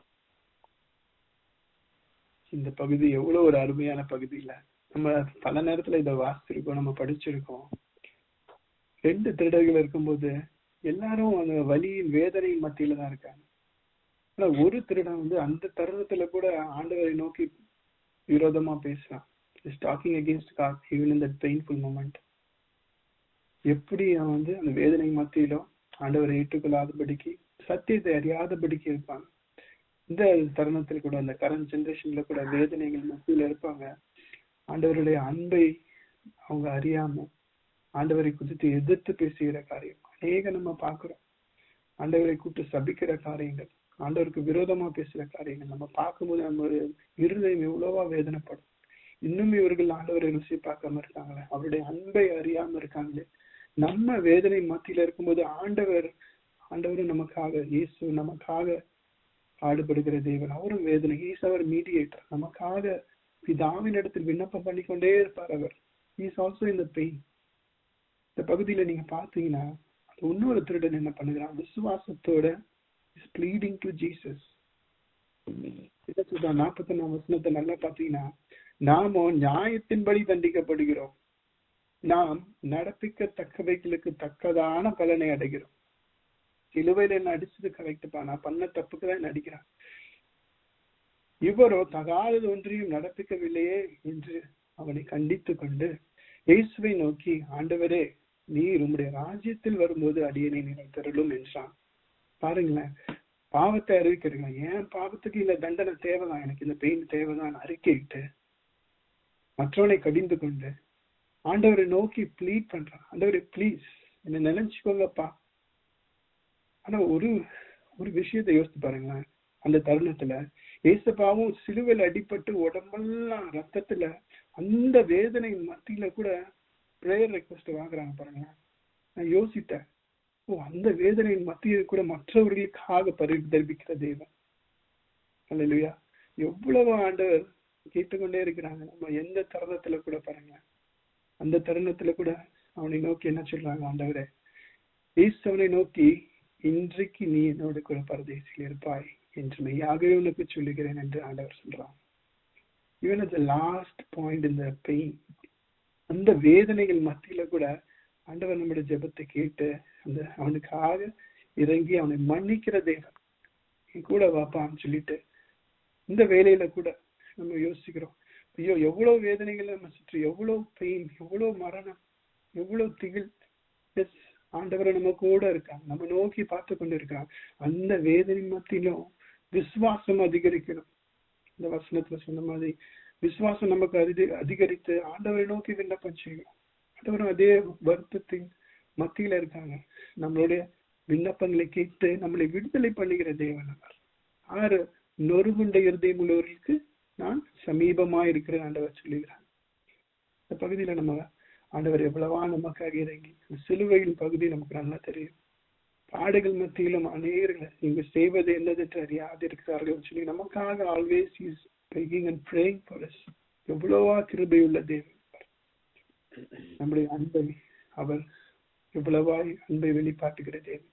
இந்த பகுதி எவ்வளவு ஒரு அருமையான பகுதி இல்ல நம்ம பல நேரத்துல இதை வாசிச்சிருக்கோம் நம்ம படிச்சிருக்கோம் ரெண்டு திருடர்கள் இருக்கும்போது எல்லாரும் அந்த வலியின் வேதனையின் மத்தியில தான் இருக்காங்க ஆனா ஒரு திருடன் வந்து அந்த தருணத்துல கூட ஆண்டவரை நோக்கி விரோதமா பேசுறான் is talking against God even in that painful moment எப்படி அவன் வந்து அந்த வேதனை மத்தியிலும் ஆண்டவரை ஏற்றுக்கொள்ளாதபடிக்கு சத்தியத்தை அறியாதபடிக்கு இருப்பாங்க இந்த தருணத்தில் கூட அந்த கரண்ட் ஜெனரேஷன்ல கூட வேதனைகள் மத்தியில இருப்பாங்க ஆண்டவருடைய அன்பை அவங்க அறியாம ஆண்டவரை குறித்து எதிர்த்து பேசுகிற காரியம் அநேக நம்ம பாக்குறோம் ஆண்டவரை கூப்பிட்டு சபிக்கிற காரியங்கள் ஆண்டவருக்கு விரோதமா பேசுற காரியங்கள் நம்ம பார்க்கும்போது நம்ம இருதயம் எவ்வளவா வேதனைப்படும் இன்னும் இவர்கள் ஆண்டவரை ருசி பார்க்காம இருக்காங்களே அவருடைய அன்பை அறியாம இருக்காங்களே நம்ம வேதனை மத்தியில இருக்கும்போது ஆண்டவர் ஆண்டவரும் நமக்காக இயேசு நமக்காக பாடுபடுகிற தேவன் அவரும் வேதனை ஈஸ் அவர் மீடியேட்டர் நமக்காக பிதாவின் இடத்தில் விண்ணப்பம் பண்ணிக்கொண்டே இருப்பார் அவர் இஸ் ஆல்சோ இந்த பெயின் இந்த பகுதியில நீங்க பாத்தீங்கன்னா இன்னொரு திருடன் என்ன பண்ணுகிறான் விசுவாசத்தோட இஸ் ப்ளீடிங் டு ஜீசஸ் என்ன சொல்றான் நாற்பத்தி ஒன்னாம் வசனத்தை நல்லா பாத்தீங்கன்னா நாமோ நியாயத்தின்படி தண்டிக்கப்படுகிறோம் நாம் நடப்பிக்கத்தக்கவைகளுக்கு தக்கதான பலனை அடைகிறோம் சிலுவையில என்ன அடிச்சது கரெக்டுப்பா நான் பண்ண தப்புக்கு தான் நடிக்கிறேன் இவரோ தகாதது ஒன்றையும் நடப்பிக்கவில்லையே என்று அவனை கண்டித்து கொண்டு இயேசுவை நோக்கி ஆண்டவரே நீர் உம்முடைய ராஜ்யத்தில் வரும்போது அடியனை நினைத்தருளும் என்றான் பாருங்களேன் பாவத்தை அறிவிக்கிறீங்க ஏன் பாவத்துக்கு இந்த தண்டனை தேவைதான் எனக்கு இந்த பெயின் தேவைதான் அறிக்கையிட்டு மற்றவனை கடிந்து கொண்டு ஆண்டவரை நோக்கி ப்ளீட் பண்றான் ஆண்டவரை ப்ளீஸ் என்ன நினைச்சுக்கோங்கப்பா ஆனா ஒரு ஒரு விஷயத்தை யோசித்து பாருங்களேன் அந்த தருணத்துல ஏசப்பாவும் சிலுவையில் அடிபட்டு உடம்பெல்லாம் ரத்தத்துல அந்த வேதனை மத்தியில கூட ப்ரேயர் ரெக்வஸ்ட் வாங்குறாங்க பாருங்களேன் நான் யோசித்தேன் ஓ அந்த வேதனையின் மத்தியில் கூட மற்றவர்களுக்காக பரிதர்பிக்கிற தேவன் அல்லையா எவ்வளவு ஆண்டவர் கேட்டுக்கொண்டே இருக்கிறாங்க நம்ம எந்த தருணத்துல கூட பாருங்க அந்த தருணத்துல கூட அவனை நோக்கி என்ன சொல்றாங்க ஆண்டவரே ஈஸ்வனை நோக்கி இன்றைக்கு நீ என்னோட கூட பரதேசியில் இருப்பாய் என்று மெய்யாகவே உனக்கு சொல்லுகிறேன் என்று ஆண்டவர் சொல்றான் ஈவன் அட் லாஸ்ட் பாயிண்ட் இந்த பெயின் அந்த வேதனைகள் மத்தியில கூட ஆண்டவர் நம்முடைய ஜெபத்தை கேட்டு அந்த அவனுக்காக இறங்கி அவனை மன்னிக்கிற தேவன் நீ கூட வாப்பான்னு சொல்லிட்டு இந்த வேலையில கூட நம்ம யோசிக்கிறோம் ஐயோ எவ்வளவு வேதனைகள் நம்ம சுற்றி எவ்வளவு பெயின் எவ்வளவு மரணம் எவ்வளவு திகில் எஸ் ஆண்டவரை நம்ம கூட இருக்காங்க நம்ம நோக்கி பார்த்து கொண்டு இருக்காங்க அந்த வேதனை மத்தியிலும் விசுவாசம் அதிகரிக்கணும் இந்த வசனத்துல சொன்ன மாதிரி விசுவாசம் நமக்கு அதிக அதிகரித்து ஆண்டவரை நோக்கி விண்ணப்பம் செய்யும் ஆண்டவரும் அதே வருத்தத்தின் மத்தியில இருக்காங்க நம்மளுடைய விண்ணப்பங்களை கேட்டு நம்மளை விடுதலை பண்ணுகிற தேவன் அவர் ஆறு நொறுகுண்ட இருதயம் உள்ளவர்களுக்கு நான் சமீபமா இருக்கிற ஆண்டவர் சொல்லுகிறார் இந்த பகுதியில நம்ம ஆண்டவர் எவ்வளவா நமக்காக இறங்கி சிலுவையின் பகுதி நமக்கு நல்லா தெரியும் பாடுகள் மத்தியிலும் அநேகர்கள் இங்கு செய்வது என்னதென்று அறியாது இருக்கிறார்கள் சொல்லி நமக்காக always is begging and praying for us எவ்வளவா கிருபையுள்ள தேவன் நம்முடைய அன்பை அவர் எவ்வளவாய் அன்பை வெளிப்பாட்டுகிற தேவன்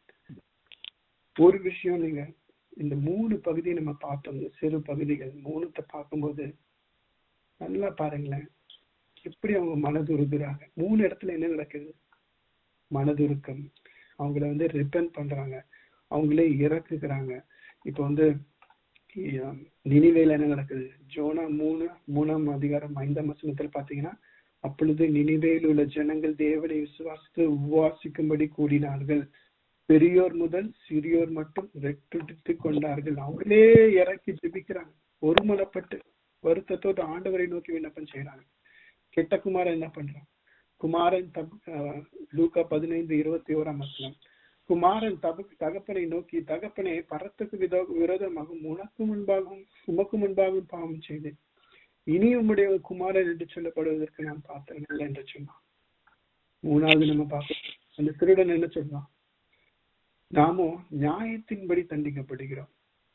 ஒரு விஷயம் நீங்க இந்த மூணு பகுதியை நம்ம பார்த்தோம் இந்த சிறு பகுதிகள் மூணுத்தை பார்க்கும்போது நல்லா பாருங்களேன் எப்படி அவங்க மனதுருகுறாங்க மூணு இடத்துல என்ன நடக்குது மனதுருக்கம் அவங்கள வந்து ரிப்பன் பண்றாங்க அவங்களே இறக்குகிறாங்க இப்போ வந்து நினைவேல என்ன நடக்குது ஜோனா மூணு மூணாம் அதிகாரம் ஐந்தாம் வசனத்தில் பாத்தீங்கன்னா அப்பொழுது நினைவேல் உள்ள ஜனங்கள் தேவனை விசுவாசித்து உபவாசிக்கும்படி கூடினார்கள் பெரியோர் முதல் சிறியோர் மட்டும் ரெட்டுடித்து கொண்டார்கள் அவங்களே இறக்கி ஜெபிக்கிறாங்க ஒருமனப்பட்டு வருத்தத்தோடு ஆண்டவரை நோக்கி விண்ணப்பம் செய்யறாங்க கெட்ட குமாரன் என்ன பண்றான் குமாரன் தப் லூக்கா பதினைந்து இருபத்தி ஓராம் வசனம் குமாரன் தப தகப்பனை நோக்கி தகப்பனை பரத்துக்கு விதோ விரோதமாகவும் உனக்கு முன்பாகவும் உமக்கு முன்பாகவும் பாவம் செய்தேன் இனி உம்முடைய குமாரன் என்று சொல்லப்படுவதற்கு நான் பார்த்தேன் என்று சொன்னான் மூணாவது நம்ம பார்ப்போம் அந்த திருடன் என்ன சொல்றான் நாமோ நியாயத்தின்படி தண்டிக்கப்படுகிறோம்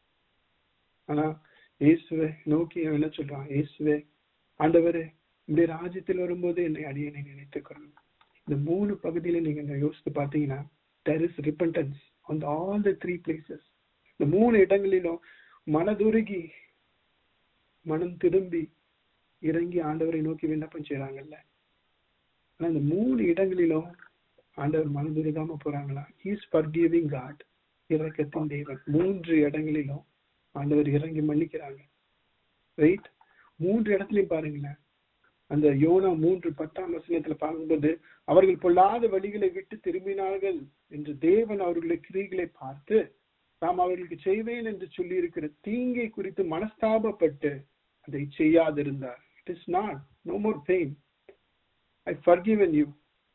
ஆனா இயேசுவை நோக்கி அவன் என்ன சொல்றான் இயேசுவே ஆண்டவரே உடைய ராஜ்யத்தில் வரும்போது என்னை அடியனை நினைத்துக்கிறோம் இந்த மூணு பகுதியில நீங்க யோசித்து பார்த்தீங்கன்னா there is repentance on the, all the three places இந்த மூணு இடங்களிலும் மனதுருகி மனம் திரும்பி இறங்கி ஆண்டவரை நோக்கி விண்ணப்பம் செய்யறாங்கல்ல ஆனா இந்த மூணு இடங்களிலும் ஆண்டவர் மனதுருகாம போறாங்களா ஹீஸ் forgiving காட் இறக்கத்தின் தேவன் மூன்று இடங்களிலும் ஆண்டவர் இறங்கி மன்னிக்கிறாங்க ரைட் மூன்று இடத்துலயும் பாருங்களேன் அந்த யோனா மூன்று பத்தாம் வசனத்துல பார்க்கும்போது அவர்கள் பொல்லாத வழிகளை விட்டு திரும்பினார்கள் என்று தேவன் அவர்களுடைய கிரிகளை பார்த்து தாம் அவர்களுக்கு செய்வேன் என்று சொல்லி இருக்கிற தீங்கை குறித்து மனஸ்தாபப்பட்டு அதை செய்யாதிருந்தார் it is not no more pain I forgiven you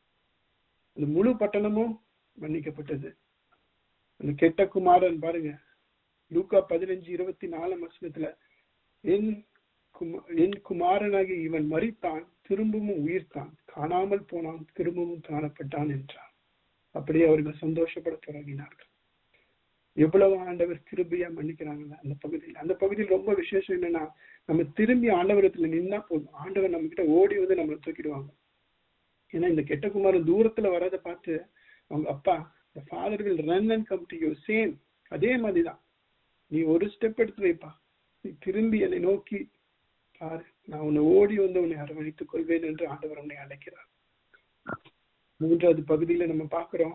அந்த முழு பட்டணமும் மன்னிக்கப்பட்டது அந்த கெட்ட குமாரன் பாருங்க லூக்கா பதினஞ்சு இருபத்தி நாலாம் வசனத்துல என் குமா- என் குமாரனாகி இவன் மரித்தான் திரும்பவும் உயிர்த்தான் காணாமல் போனான் திரும்பவும் காணப்பட்டான் என்றான் அப்படியே அவர்கள் சந்தோஷப்பட தொடங்கினார்கள் எவ்வளவு ஆண்டவர் கிருபையா மன்னிக்கிறாங்கல்ல அந்த பகுதியில் அந்த பகுதியில் ரொம்ப விசேஷம் என்னன்னா நம்ம திரும்பி ஆண்டவரத்துல நின்னா போதும் ஆண்டவர் நம்ம கிட்ட ஓடி வந்து நம்மளை தூக்கிடுவாங்க ஏன்னா இந்த கெட்ட குமாரன் தூரத்துல வரதை பார்த்து அவங்க அப்பா the father will run and come to you same அதே மாதிரிதான் நீ ஒரு ஸ்டெப் எடுத்து வைப்பா நீ திரும்பி என்னை நோக்கி பாரு நான் உன்னை ஓடி வந்து உன்னை அரவணைத்துக் கொள்வேன் என்று ஆண்டவர் உன்னை அழைக்கிறார் மூன்றாவது பகுதியில நம்ம பார்க்கிறோம்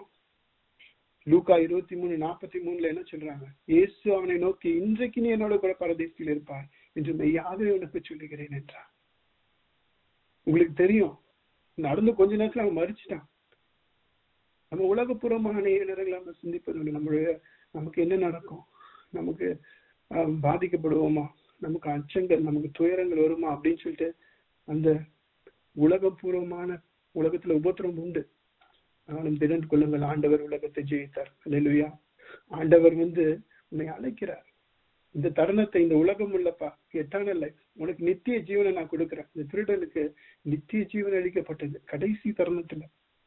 லூக்கா இருபத்தி மூணு நாற்பத்தி மூணுல என்ன சொல்றாங்க இயேசு அவனை நோக்கி இன்றைக்கு நீ என்னோட கூட பரதேசியில் இருப்பாய் என்று மெய்யாகவே உனக்கு சொல்லுகிறேன் என்றார் உங்களுக்கு தெரியும் நடந்து கொஞ்ச நேரத்துல அவன் மறிச்சிட்டான் நம்ம உலகப்புறமான நேரங்களை நம்ம சிந்திப்பது உண்டு. நம்மளுடைய நமக்கு என்ன நடக்கும் நமக்கு ஆஹ், பாதிக்கப்படுவோமா நமக்கு அச்சங்கள் நமக்கு துயரங்கள் வருமா அப்படின்னு சொல்லிட்டு அந்த உலகப்பூர்வமான உலகத்துல உபத்திரம் உண்டு ஆனாலும் திடன் கொள்ளுங்கள் ஆண்டவர் உலகத்தை ஜெயித்தார் அல்லேலூயா ஆண்டவர் வந்து உன்னை அழைக்கிறார் இந்த தருணத்தை இந்த உலகம் உள்ளப்பா எட்டான லைஃப் உனக்கு நித்திய ஜீவனை நான் கொடுக்கிறேன் இந்த திருடனுக்கு நித்திய ஜீவன் அளிக்கப்பட்டது கடைசி தருணத்துல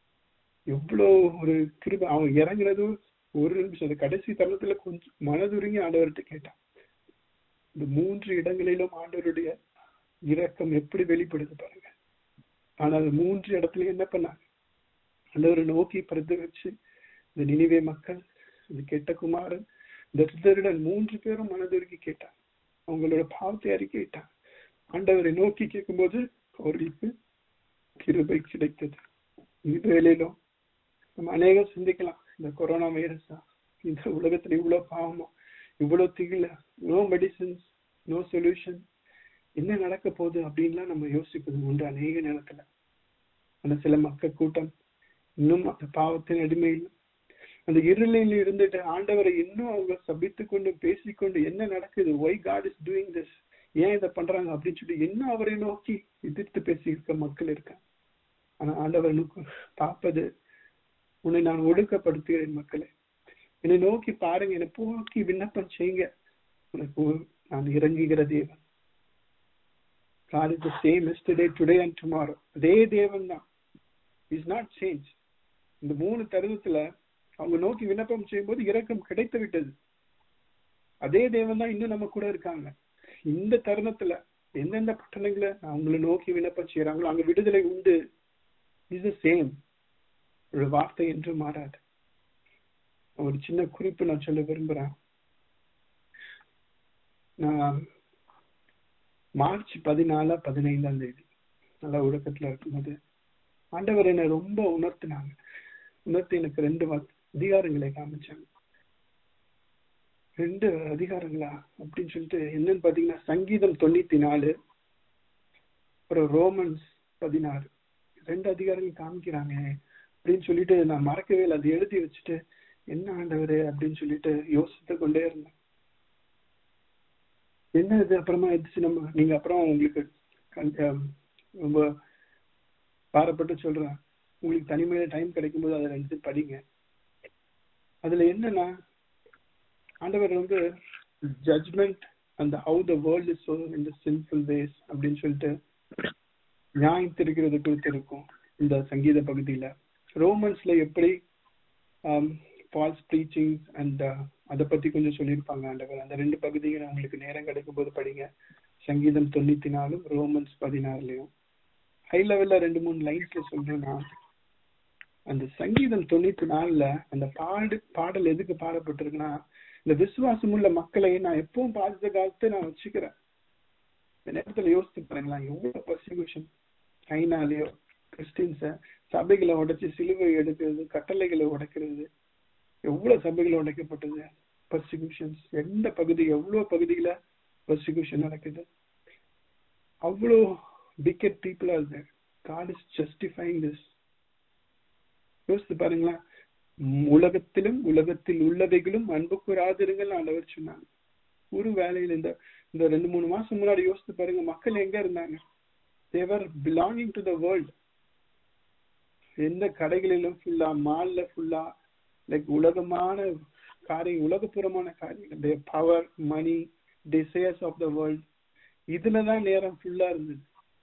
எவ்வளவு ஒரு கிருபை அவன் இறங்குனது ஒரு நிமிஷம் அந்த கடைசி தருணத்துல கொஞ்சம் மனதுருங்கி ஆண்டவர்கிட்ட கேட்டான் இந்த மூன்று இடங்களிலும் ஆண்டவருடைய இரக்கம் எப்படி வெளிப்படுது பாருங்க ஆனா அந்த மூன்று இடத்துல என்ன பண்ணாங்க ஆண்டவரை நோக்கி பிரதி வச்சு இந்த நினைவே மக்கள் இந்த கெட்ட குமாரன் இந்த திருடன் மூன்று பேரும் மனதுருகி கேட்டான் அவங்களோட பாவத்தை அறிக்கையிட்டான் ஆண்டவரை நோக்கி கேட்கும்போது அவர்களுக்கு கிருபை கிடைத்தது இந்த வேலையிலும் நம்ம அநேகம் சிந்திக்கலாம் இந்த கொரோனா வைரஸா இந்த உலகத்துல இவ்வளவு பாவமா இவ்வளவு திகில நோ மெடிசன்ஸ் நோ சொல்யூஷன் என்ன நடக்க போகுது அப்படின்லாம் நம்ம யோசிப்பது உண்டு அநேக நேரத்துல ஆனா சில மக்கள் கூட்டம் இன்னும் அந்த பாவத்தின் அடிமையில் அந்த இருளில் இருந்துட்டு ஆண்டவரை இன்னும் அவங்க சபித்து கொண்டு பேசிக்கொண்டு என்ன நடக்குது why God is doing this ஏன் இதை பண்றாங்க அப்படின்னு சொல்லி இன்னும் அவரை நோக்கி எதிர்த்து பேசி இருக்க மக்கள் இருக்காங்க ஆனா ஆண்டவர் நோக்கு பார்ப்பது உன்னை நான் ஒடுக்கப்படுத்துகிறேன் மக்களே என்னை நோக்கி பாருங்க என்னை போக்கி விண்ணப்பம் செய்யுங்க உனக்கு நான் இறங்குகிற தேவன் God is the same yesterday, today and tomorrow. அதே தேவன் தான் இஸ் நாட் சேஞ்ச் இந்த மூணு தருணத்துல அவங்க நோக்கி விண்ணப்பம் செய்யும்போது இரக்கம் கிடைத்து விட்டது அதே தேவன் தான் இன்னும் நம்ம கூட இருக்காங்க இந்த தருணத்துல எந்தெந்த பட்டணங்களை அவங்களை நோக்கி விண்ணப்பம் செய்யறாங்களோ அங்க விடுதலை உண்டு இஸ் சேம் ஒரு வார்த்தை என்று மாறாது ஒரு சின்ன குறிப்பு நான் சொல்ல விரும்புறேன் நான் மார்ச் பதினாலா பதினைந்தாம் தேதி நல்லா உடக்கத்துல இருக்கும்போது ஆண்டவர் என்னை ரொம்ப உணர்த்தினாங்க உணர்த்தி எனக்கு ரெண்டு வார்த்தை அதிகாரங்களை காமிச்சாங்க ரெண்டு அதிகாரங்களா அப்படின்னு சொல்லிட்டு என்னன்னு பாத்தீங்கன்னா சங்கீதம் தொண்ணூத்தி நாலு அப்புறம் ரோமன்ஸ் பதினாறு ரெண்டு அதிகாரங்கள் காமிக்கிறாங்க அப்படின்னு சொல்லிட்டு நான் மறக்கவே இல்லை அதை எழுதி வச்சுட்டு என்ன ஆண்டவர் அப்படின்னு சொல்லிட்டு யோசித்து கொண்டே இருந்தேன் என்ன இது அப்புறமா எதிர்த்து நம்ம நீங்க அப்புறம் உங்களுக்கு கண்- ரொம்ப பாரப்பட்டு சொல்றேன் உங்களுக்கு தனிமையில டைம் கிடைக்கும் போது அதை ரெண்டு படிங்க அதுல என்னன்னா ஆண்டவர் வந்து ஜட்மெண்ட் அந்த how the world is so in the sinful ways அப்படின்னு சொல்லிட்டு நியாயம் திருக்கிறது குறித்து இருக்கும் இந்த சங்கீத பகுதியில ரோமன்ஸ்ல எப்படி ஃபால்ஸ் ப்ரீச்சிங் அண்ட் அதை பத்தி கொஞ்சம் சொல்லியிருப்பாங்க ஆண்டவர் அந்த ரெண்டு பகுதியும் உங்களுக்கு நேரம் கிடைக்கும் போது படிங்க சங்கீதம் தொண்ணூத்தி நாலும் ரோமன்ஸ் பதினாறுலயும் ஹை லெவல்ல ரெண்டு மூணு லைன்ஸ்ல சொல்றேன்னா அந்த சங்கீதம் தொண்ணூத்தி நாலுல அந்த பாடு பாடல் எதுக்கு பாடப்பட்டிருக்குன்னா இந்த விசுவாசம் உள்ள மக்களை நான் எப்பவும் பாதித்த காலத்தை நான் வச்சுக்கிறேன் இந்த நேரத்துல யோசித்து பாருங்களா எவ்வளவு பர்சிகூஷன் சைனாலேயோ கிறிஸ்டின்ஸ சபைகளை உடைச்சு சிலுவை எடுக்கிறது கட்டளைகளை உடைக்கிறது எவ்வளவு சபைகள் உடைக்கப்பட்டது பர்சிகூஷன்ஸ் எந்த பகுதி எவ்வளவு பகுதியில பர்சிகூஷன் நடக்குது அவ்வளோ wicked people are there God is justifying this யோசித்து பாருங்களேன் உலகத்திலும் உலகத்தில் உள்ளவைகளும் அன்பு கூறாதிருங்கள் ஆண்டவர் சொன்னாங்க ஒரு வேலையில இந்த இந்த ரெண்டு மூணு மாசம் முன்னாடி யோசித்து பாருங்க மக்கள் எங்க இருந்தாங்க they were belonging to the world எந்த கடைகளிலும் ஃபுல்லா மால்ல ஃபுல்லா லைக் உலகமான காரியம் உலகப்புறமான காரியங்கள் power money desires of the world இதுலதான் நேரம் ஃபுல்லா இருந்தது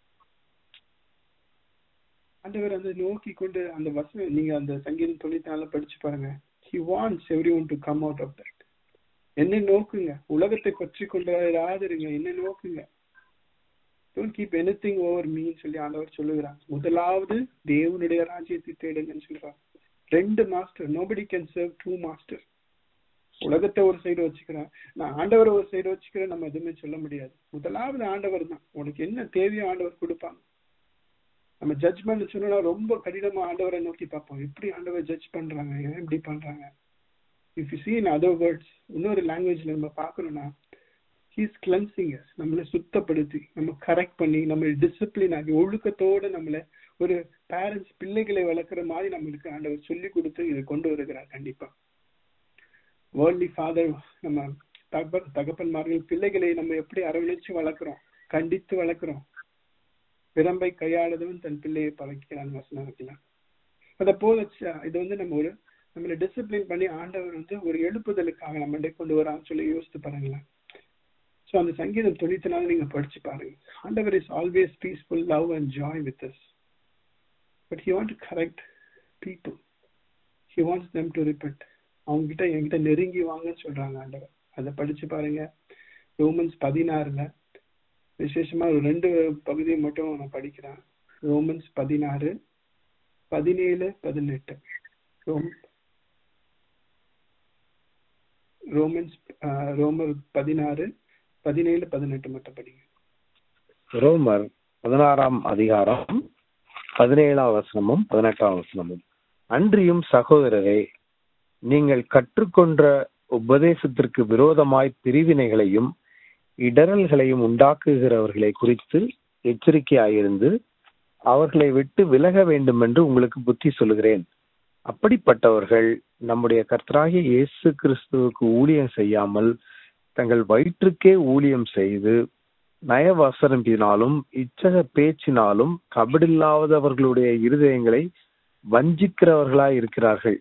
ஆண்டவர் அந்த நோக்கி கொண்டு அந்த வசனம் நீங்க அந்த சங்கீதம் தொண்ணூத்தி நாலுல படிச்சு பாருங்க he wants everyone to come out of that என்ன நோக்குங்க உலகத்தை பற்றி கொண்டாடாதிருங்க என்ன நோக்குங்க don't keep anything over மீன்னு சொல்லி ஆண்டவர் சொல்லுகிறார் முதலாவது தேவனுடைய ராஜ்யத்தை தேடுங்கன்னு சொல்றார் ரெண்டு master nobody can serve two master உலகத்தை ஒரு சைடு வச்சுக்கிறேன் நான் ஆண்டவரை ஒரு சைடு வச்சுக்கிறேன் நம்ம எதுவுமே சொல்ல முடியாது முதலாவது ஆண்டவர் தான் உனக்கு என்ன தேவையோ ஆண்டவர் கொடுப்பாங்க நம்ம ஜட்ஜ்மெண்ட் சொன்னா ரொம்ப கடினமா ஆண்டவரை நோக்கி பார்ப்போம் எப்படி ஆண்டவர் ஜட்ஜ் பண்றாங்க ஏன் இப்படி பண்றாங்க if you see in other words இன்னொரு லாங்குவேஜ்ல நம்ம பார்க்கணும்னா ஹீஸ் கிளன்சிங் நம்மளை சுத்தப்படுத்தி நம்ம கரெக்ட் பண்ணி நம்ம டிசிப்ளின் ஆகி ஒழுக்கத்தோட நம்மளை ஒரு பேரண்ட்ஸ் பிள்ளைகளை வளர்க்குற மாதிரி நம்மளுக்கு ஆண்டவர் சொல்லி கொடுத்து இதை கொண்டு வருகிறார் கண்டிப்பா வேர்ல்ட்லி ஃபாதர் நம்ம தகப்பன் தகப்பன்மார்கள் பிள்ளைகளை நம்ம எப்படி அரவணைச்சு வளர்க்குறோம் கண்டித்து வளர்க்குறோம் பிறம்பை கையாளுதவன் தன் பிள்ளையை பழக்கிறான் வசனம் இருக்கலாம் அதை போல இது வந்து நம்ம ஒரு நம்மளை டிசிப்ளின் பண்ணி ஆண்டவர் வந்து ஒரு எழுப்புதலுக்காக நம்ம கொண்டு வரான்னு சொல்லி யோசித்து பாருங்களேன் ஸோ அந்த சங்கீதம் தொண்ணூத்தி நாள் நீங்க படிச்சு பாருங்க ஆண்டவர் is always peaceful love and joy with us but he want to correct people he wants them to repeat அவங்க கிட்ட என்கிட்ட நெருங்கி வாங்கன்னு சொல்றாங்க ஆண்டவர் அதை படிச்சு பாருங்க ரோமன்ஸ் பதினாறுல விசேஷமா ஒரு ரெண்டு பகுதியை மட்டும் நான் படிக்கிறேன் ரோமன்ஸ் பதினாறு பதினேழு பதினெட்டு ரோம் ரோமன்ஸ் ரோமர் பதினாறு பதினேழு பதினெட்டு மட்டும் படிங்க ரோமர் பதினாறாம் அதிகாரம் பதினேழாம் வசனமும் பதினெட்டாம் வசனமும் அன்றியும் சகோதரரே நீங்கள் கற்றுக்கொண்ட உபதேசத்திற்கு விரோதமாய் பிரிவினைகளையும் இடரல்களையும் உண்டாக்குகிறவர்களை குறித்து எச்சரிக்கையாயிருந்து அவர்களை விட்டு விலக வேண்டும் என்று உங்களுக்கு புத்தி சொல்லுகிறேன் அப்படிப்பட்டவர்கள் நம்முடைய கர்த்தராகிய இயேசு கிறிஸ்துவுக்கு ஊழியம் செய்யாமல் தங்கள் வயிற்றுக்கே ஊழியம் செய்து நயவசரம்பினாலும் இச்சக பேச்சினாலும் கபடில்லாதவர்களுடைய இருதயங்களை வஞ்சிக்கிறவர்களாய் இருக்கிறார்கள்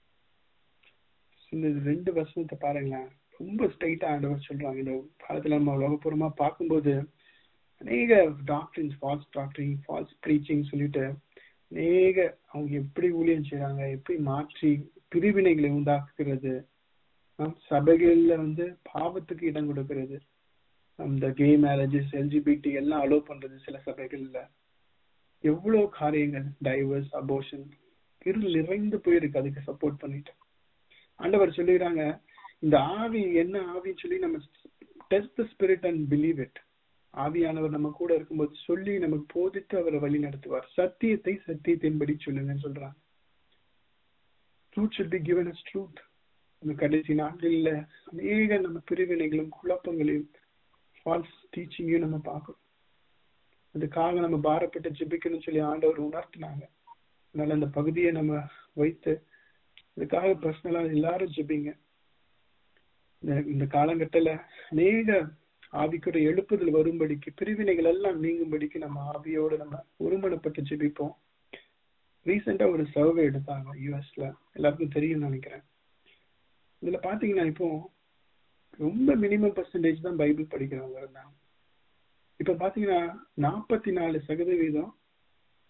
இந்த ரெண்டு வசனத்தை பாருங்களேன் ரொம்ப ஸ்ட்ரைட்டா ஆண்டவர் சொல்றாங்க இந்த காலத்துல நம்ம உலகப்பூர்வமா பார்க்கும்போது அநேக doctrines false doctrine false preaching சொல்லிட்டு அநேக அவங்க எப்படி ஊழியம் செய்யறாங்க எப்படி மாற்றி பிரிவினைகளை உண்டாக்குறது சபைகள்ல வந்து பாவத்துக்கு இடம் கொடுக்கறது அந்த கே மேரேஜஸ் எல்ஜிபிடி எல்லாம் அலோவ் பண்றது சில சபைகள்ல எவ்வளவு காரியங்கள் டைவர்ஸ் அபோஷன் இருள் நிறைந்து போயிருக்கு அதுக்கு சப்போர்ட் பண்ணிட்டு ஆண்டவர் சொல்லுகிறாங்க இந்த ஆவி என்ன ஆவின்னு சொல்லி நம்ம test the spirit and believe it ஆவியானவர் நம்ம கூட இருக்கும்போது சொல்லி நமக்கு போதித்து அவரை வழி நடத்துவார் சத்தியத்தை சத்தியத்தின்படி சொல்லுங்கன்னு சொல்றாங்க truth should be given as truth இந்த கடைசி நாட்களில் அநேக நம்ம பிரிவினைகளும் குழப்பங்களையும் ஃபால்ஸ் டீச்சிங்கையும் நம்ம பார்க்கணும் அதுக்காக நம்ம பாரப்பட்டு ஜெபிக்கணும்னு சொல்லி ஆண்டவர் உணர்த்தினாங்க அதனால அந்த பகுதியை நம்ம வைத்து இதுக்காக பர்சனலா எல்லாரும் ஜெபிங்க இந்த காலகட்டத்துல அநேக ஆவிக்குரிய எழுப்புதல் வரும்படிக்கு பிரிவினைகள் எல்லாம் நீங்கும்படிக்கு நம்ம ஆவியோடு நம்ம ஒருமனப்பட்டு ஜெபிப்போம் ரீசெண்டா ஒரு சர்வே எடுத்தாங்க யூஎஸ்ல எல்லாருக்கும் தெரியும் நினைக்கிறேன் இதுல பாத்தீங்கன்னா இப்போ ரொம்ப மினிமம் பர்சன்டேஜ் தான் பைபிள் படிக்கிறவங்க இருந்தாங்க இப்ப பாத்தீங்கன்னா நாற்பத்தி நாலு சதவீதம்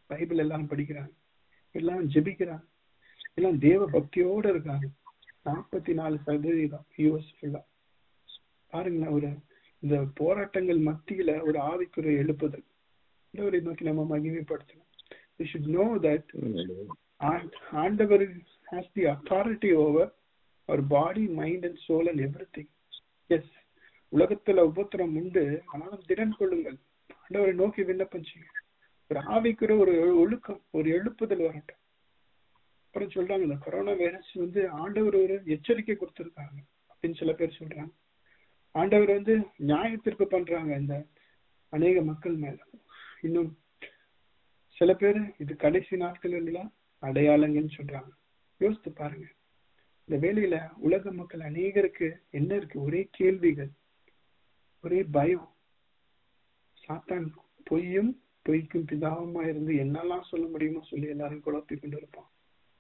பைபிள் எல்லாம் படிக்கிறாங்க எல்லாம் ஜெபிக்கிறாங்க எல்லாம் தேவ பக்தியோட இருக்காங்க நாற்பத்தி நாலு சதவீதம் யூஎஸ் ஃபுல்லா பாருங்களேன் ஒரு இந்த போராட்டங்கள் மத்தியில ஒரு ஆவிக்குரிய எழுப்புதல் ஆண்டவரை நோக்கி நம்ம மகிமைப்படுத்தணும் we should know that ஆண்ட்- ஆண்டவர் has the authority over our body mind and soul and everything yes உலகத்துல உபத்திரம் உண்டு ஆனாலும் திடன் கொள்ளுங்கள் ஆண்டவரை நோக்கி விண்ணப்பம் செய்யுங்க ஒரு ஆவிக்குற ஒரு ஒழுக்கம் ஒரு எழுப்புதல் வரட்டும் அப்புறம் சொல்றாங்க இந்த கொரோனா வைரஸ் வந்து ஆண்டவர் ஒரு எச்சரிக்கை கொடுத்திருக்காங்க அப்படின்னு சில பேர் சொல்றாங்க ஆண்டவர் வந்து நியாயத்திற்கு பண்றாங்க இந்த அநேக மக்கள் மேல இன்னும் சில பேர் இது கடைசி நாட்கள் எல்லாம் அடையாளங்கன்னு சொல்றாங்க யோசித்து பாருங்க இந்த வேலையில உலக மக்கள் அநேகருக்கு என்ன இருக்கு ஒரே கேள்விகள் ஒரே பயம் சாத்தான் பொய்யும் பொய்க்கும் பிதாவுமா இருந்து என்னெல்லாம் சொல்ல முடியுமோ சொல்லி எல்லாரும் குழப்பி கொண்டு இருப்பான்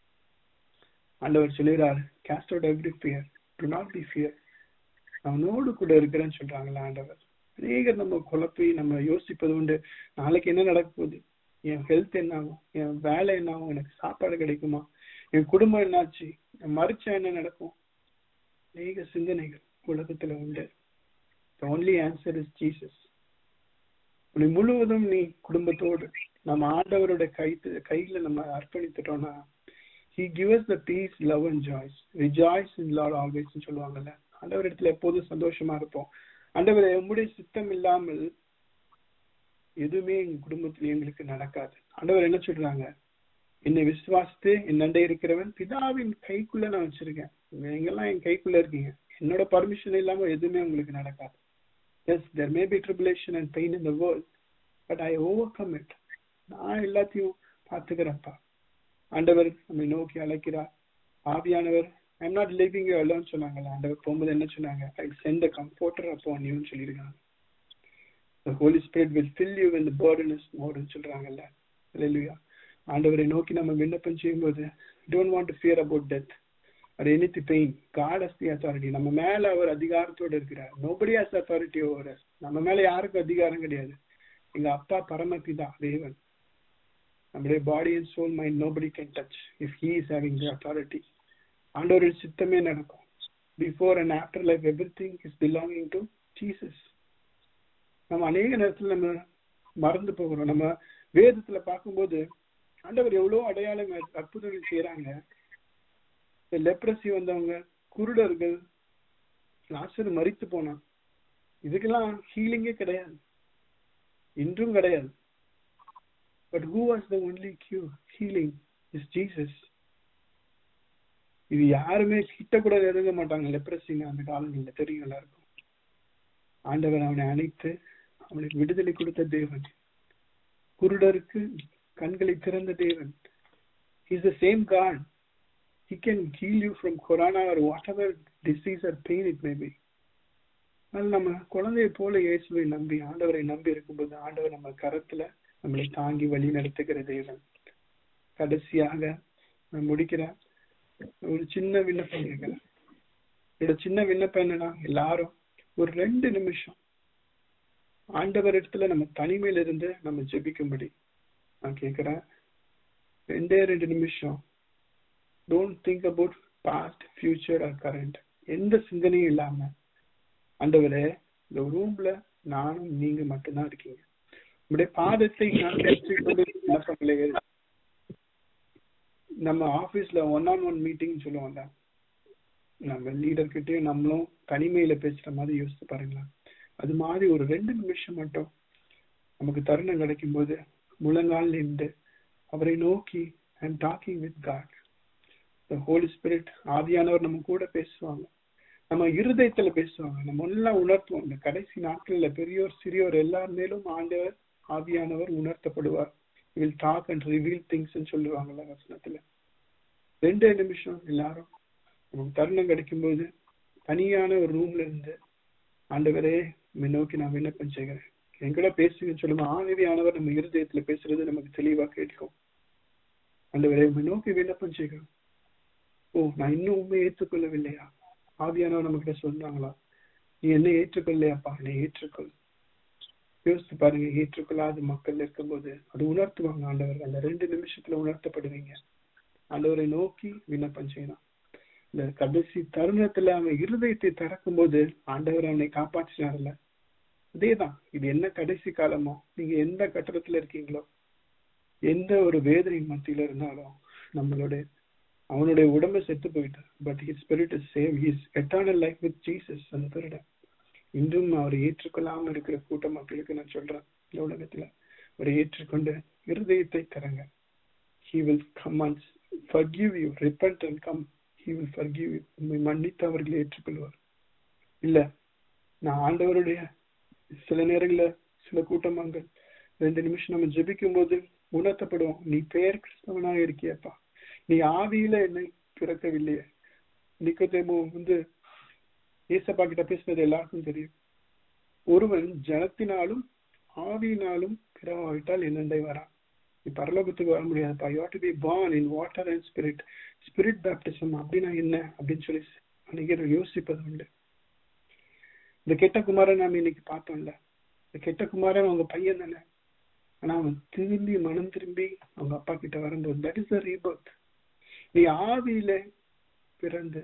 ஆண்டவர் சொல்லுகிறார் cast out every fear do not be fear அவனோடு கூட இருக்கிறேன்னு சொல்றாங்களா ஆண்டவர் அநேகர் நம்ம குழப்பி நம்ம யோசிப்பது உண்டு நாளைக்கு என்ன நடக்க போகுது என் ஹெல்த் என்ன ஆகும் என் வேலை என்ன ஆகும் எனக்கு சாப்பாடு கிடைக்குமா என் குடும்பம் என்னாச்சு என் மறிச்சா என்ன நடக்கும் அநேக சிந்தனைகள் உலகத்துல உண்டு ஒன்லி ஆன்சர் இஸ் ஜீசஸ் உன்னை முழுவதும் நீ குடும்பத்தோடு நம்ம ஆண்டவரோட கை கையில நம்ம அர்ப்பணித்துட்டோம்னா he give the peace love and joys rejoice in Lord always சொல்லுவாங்கல்ல ஆண்டவர் இடத்துல எப்போதும் சந்தோஷமா இருப்போம் ஆண்டவர் உம்முடைய சித்தம் இல்லாமல் எதுவுமே எங்க குடும்பத்துல எங்களுக்கு நடக்காது ஆண்டவர் என்ன சொல்றாங்க என்னை விசுவாசித்து என் நண்டை இருக்கிறவன் பிதாவின் கைக்குள்ள நான் வச்சிருக்கேன் நீங்க எங்கெல்லாம் என் கைக்குள்ள இருக்கீங்க என்னோட பர்மிஷன் இல்லாம எதுவுமே உங்களுக்கு நடக்காது yes there may be tribulation and pain in the world but I overcome it நான் எல்லாத்தையும் பார்த்துக்கிறேன்ப்பா ஆண்டவர் நம்மை நோக்கி அழைக்கிறார் ஆவியானவர் I'm not living you alone சொன்னாங்கல்ல ஆண்டவர் போகும்போது என்ன சொன்னாங்க ஐ சென்ட் த கம்ஃபோர்டர் அப்போ நீன்னு சொல்லியிருக்காங்க the holy spirit will fill you when the burden is more ன்னு சொல்றாங்கல்ல ஹalleluya ஆண்டவரை நோக்கி நம்ம விண்ணப்பம் செய்யும்போது don't want to fear about death or anything pain god has the authority நம்ம மேல அவர் அதிகாரத்தோட இருக்கிறார் nobody has authority over us நம்ம மேல யாருக்கும் அதிகாரம் கிடையாது எங்க அப்பா பரமபிதா தேவன் நம்முடைய body and soul mind nobody can touch if he is having the authority ஆண்டவரின் சித்தமே நடக்கும் before and after life everything is belonging to Jesus நம்ம அநேக நேரத்துல நம்ம மறந்து போகிறோம் நம்ம வேதத்துல பார்க்கும்போது ஆண்டவர் எவ்வளவு அடையாளம் அற்புதங்கள் செய்யறாங்க லெப்ரசி வந்தவங்க குருடர்கள் லாசர் மறித்து போனான் இதுக்கெல்லாம் ஹீலிங்கே கிடையாது இன்றும் கிடையாது but who was the only cure healing is Jesus இது யாருமே கிட்ட கூட நெருங்க மாட்டாங்க லெப்ரசிங்க அந்த காலங்கள்ல தெரியும் எல்லாருக்கும் ஆண்டவர் அவனை அணைத்து அவனுக்கு விடுதலை கொடுத்த தேவன் குருடருக்கு கண்களை திறந்த தேவன் is the same God he can heal you from corona or whatever disease or pain it may be அதனால நம்ம குழந்தையை போல இயேசுவை நம்பி ஆண்டவரை நம்பி இருக்கும்போது ஆண்டவர் நம்ம கரத்துல நம்மளை தாங்கி வழி நடத்துகிற தேவன் கடைசியாக நான் முடிக்கிறேன் ஒரு சின்ன விண்ணப்பம் கேட்கிறேன் என்னோட சின்ன விண்ணப்பம் என்னன்னா எல்லாரும் ஒரு ரெண்டு நிமிஷம் ஆண்டவர் இடத்துல நம்ம தனிமையில இருந்து நம்ம ஜெபிக்கும்படி நான் கேட்கிறேன் ரெண்டே ரெண்டு நிமிஷம் don't think about past future or current எந்த சிந்தனையும் இல்லாம ஆண்டவரே இந்த ரூம்ல நானும் நீங்க மட்டும்தான் இருக்கீங்க உங்களுடைய பாதத்தை நான் பெற்றுக்கொண்டு விண்ணப்பங்களே நம்ம ஆபீஸ்ல ஒன் ஆன் ஒன் மீட்டிங் சொல்லுவாங்க நம்ம லீடர் கிட்டயும் நம்மளும் தனிமையில பேசுற மாதிரி யோசிச்சு பாருங்களேன் அது மாதிரி ஒரு ரெண்டு நிமிஷம் மட்டும் நமக்கு தருணம் கிடைக்கும் போது முழங்கால் நின்று அவரை நோக்கி and talking with God the holy spirit ஆதியானவர் நம்ம கூட பேசுவாங்க நம்ம இருதயத்துல பேசுவாங்க நம்ம எல்லாம் உணர்த்துவோம் இந்த கடைசி நாட்கள்ல பெரியோர் சிறியோர் எல்லார் மேலும் ஆண்டவர் ஆவியானவர் உணர்த்தப்படுவார் will talk and reveal things சொல்லுவாங்கல்ல வசனத்துல ரெண்டே நிமிஷம் எல்லாரும் நமக்கு தருணம் கிடைக்கும்போது தனியான ஒரு ரூம்ல இருந்து ஆண்டவரே நோக்கி நான் விண்ணப்பம் செய்கிறேன் எங்கூட பேசுங்கன்னு சொல்லுங்க ஆனவியானவர் நம்ம இருதயத்துல பேசுறது நமக்கு தெளிவா கேட்கும் ஆண்டவரே உண்மை நோக்கி விண்ணப்பம் செய்கிறோம் ஓ நான் இன்னும் உண்மை ஏற்றுக்கொள்ளவில்லையா ஆவியானவர் நம்ம கிட்ட சொல்றாங்களா நீ என்ன ஏற்றுக்கொள்ளையாப்பா என்னை ஏற்றுக்கொள் யோசித்து பாருங்க ஏற்றுக்கொள்ளாத மக்கள் இருக்கும்போது அது உணர்த்துவாங்க ஆண்டவர் அந்த ரெண்டு நிமிஷத்துல உணர்த்தப்படுவீங்க ஆண்டவரை நோக்கி விண்ணப்பம் செய்யலாம் இந்த கடைசி தருணத்துல அவன் இருதயத்தை திறக்கும் போது ஆண்டவர் அவனை காப்பாற்றினார்ல அதேதான் இது என்ன கடைசி காலமோ நீங்க எந்த கட்டடத்துல இருக்கீங்களோ எந்த ஒரு வேதனை மத்தியில இருந்தாலும் நம்மளுடைய அவனுடைய உடம்பு செத்து போயிட்டு but his spirit is same his eternal life with Jesus அந்த திருடன் இன்றும் அவரை ஏற்றுக்கொள்ளாம இருக்கிற கூட்ட மக்களுக்கு நான் சொல்றேன் இந்த உலகத்துல அவரை ஏற்றுக்கொண்டு இருதயத்தை தரங்க he will come and forgive you repent and come he will forgive you உண்மை மன்னித்து அவர்களை ஏற்றுக்கொள்வார் இல்ல நான் ஆண்டவருடைய சில நேரங்கள்ல சில கூட்டமாங்கள் ரெண்டு நிமிஷம் நம்ம ஜெபிக்கும் போது உணர்த்தப்படுவோம் நீ பெயர் கிறிஸ்தவனா இருக்கியப்பா நீ ஆவியில என்னை பிறக்கவில்லையே நிக்கோதேமு வந்து ஏசப்பா கிட்ட பேசினது எல்லாருக்கும் தெரியும் ஒருவன் ஜனத்தினாலும் ஆவியினாலும் பிறவாவிட்டால் என்னண்டை வரான் நீ பரலோகத்துக்கு வர முடியாதுப்பா you to be born in water and spirit spirit baptism அப்படின்னா என்ன அப்படின்னு சொல்லி அநேகர் யோசிப்பது உண்டு இந்த கெட்ட குமாரன் நாம இன்னைக்கு பார்த்தோம்ல இந்த கெட்ட குமாரன் அவங்க பையன் தானே ஆனா அவன் திரும்பி மனம் திரும்பி அவங்க அப்பா கிட்ட வரும்போது தட் இஸ் த ரீபர்த் நீ ஆவியில பிறந்து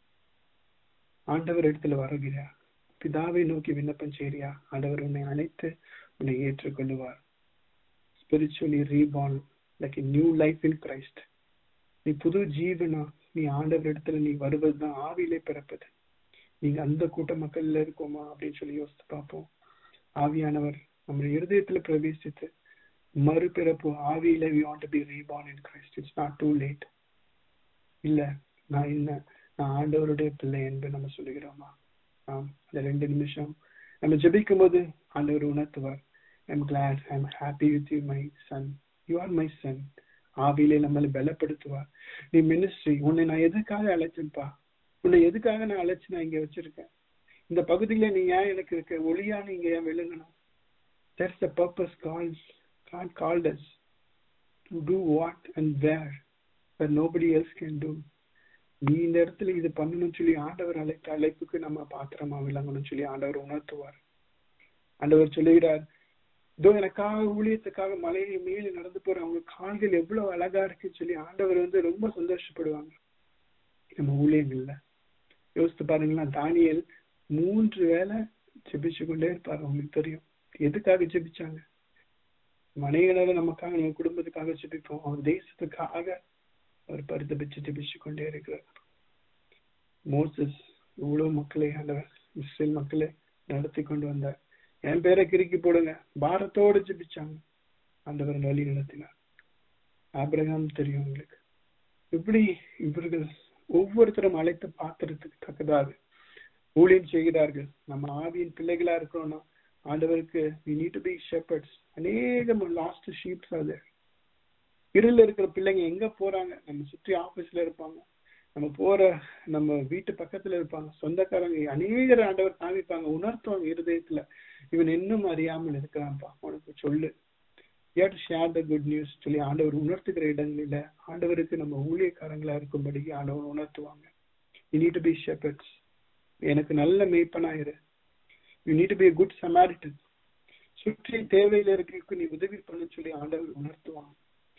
ஆண்டவர் இடத்துல வருகிறியா பிதாவை நோக்கி விண்ணப்பம் செய்றியா ஆண்டவர் உன்னை அழைத்து உன்னை ஏற்றுக்கொள்ளுவார் spiritually reborn like new life in Christ நீ புது ஜீவனா நீ ஆண்டவர் இடத்துல நீ வருவதுதான் ஆவியிலே பிறப்பது நீங்க அந்த கூட்ட மக்கள்ல இருக்கோமா அப்படின்னு சொல்லி யோசித்து பார்ப்போம் ஆவியானவர் நம்முடைய இருதயத்துல பிரவேசித்து மறுபிறப்பு ஆவியில we want to be reborn in Christ it's not too late இல்ல நான் என்ன நான் ஆண்டவருடைய பிள்ளை என்று நம்ம சொல்லுகிறோமா ஆம் அந்த ரெண்டு நிமிஷம் நம்ம ஜெபிக்கும் போது ஆண்டவர் உணர்த்துவார் I'm glad I'm happy with you my son you are my son ஆவியிலே நம்மளை பலப்படுத்துவார் நீ மினிஸ்ட்ரி உன்னை நான் எதுக்காக அழைச்சேன்ப்பா உன்னை எதுக்காக நான் அழைச்சு நான் இங்க வச்சிருக்கேன் இந்த பகுதியில நீ ஏன் எனக்கு இருக்க ஒளியா நீங்க ஏன் விழுங்கணும் that's the purpose call God called us to do what and where that nobody else can do நீ இந்த இடத்துல இது பண்ணணும்னு சொல்லி ஆண்டவர் அழைத்த அழைப்புக்கு நம்ம பாத்திரமா விளங்கணும்னு சொல்லி ஆண்டவர் உணர்த்துவார் ஆண்டவர் சொல்லுகிறார் இதோ எனக்காக ஊழியத்துக்காக மலையை மேலே நடந்து போற அவங்க கால்கள் எவ்வளவு அழகா இருக்குன்னு சொல்லி ஆண்டவர் வந்து ரொம்ப சந்தோஷப்படுவாங்க நம்ம ஊழியங்கள்ல யோசித்து பாருங்களா தானியல் மூன்று வேளை ஜெபிச்சு கொண்டே இருப்பாரு அவங்களுக்கு தெரியும் எதுக்காக ஜெபிச்சாங்க மனைவினால நமக்காக நம்ம குடும்பத்துக்காக ஜெபிப்போம் அவர் தேசத்துக்காக அவர் பரிதபிச்சு ஜெபிச்சு கொண்டே இருக்கிறார் மோசஸ் இவ்வளவு மக்களை ஆண்டவர் இஸ்ரேல் மக்களை நடத்தி கொண்டு வந்தார் என் பேரை கிறுக்கி போடுங்க பாரத்தோடு ஜெபிச்சாங்க ஆண்டவர் வழி நடத்தினார் ஆபிரகாம் தெரியும் உங்களுக்கு இப்படி இவர்கள் ஒவ்வொருத்தரும் அழைத்த பாத்திரத்துக்கு தக்கதாக ஊழியம் செய்கிறார்கள் நம்ம ஆவியின் பிள்ளைகளா இருக்கிறோம்னா ஆண்டவருக்கு we need to be shepherds அநேகம் லாஸ்ட் ஷீப்ஸ் அது இருள இருக்கிற பிள்ளைங்க எங்க போறாங்க நம்ம சுற்றி ஆபீஸ்ல இருப்பாங்க நம்ம போற நம்ம வீட்டு பக்கத்துல இருப்பாங்க சொந்தக்காரங்க அநேகர் ஆண்டவர் காமிப்பாங்க உணர்த்துவாங்க இருதயத்துல இவன் இன்னும் அறியாமல் இருக்கிறான்ப்பா உனக்கு சொல்லு to share the good news சொல்லி ஆண்டவர் உணர்த்துகிற இடங்களில ஆண்டவருக்கு நம்ம ஊழியக்காரங்களா இருக்கும்படி ஆண்டவர் உணர்த்துவாங்க you need to be shepherds எனக்கு நல்ல மேய்ப்பனாயிரு you need to be good Samaritan சுற்றி தேவையில இருக்கிறதுக்கு நீ உதவி பண்ணு சொல்லி ஆண்டவர் உணர்த்துவாங்க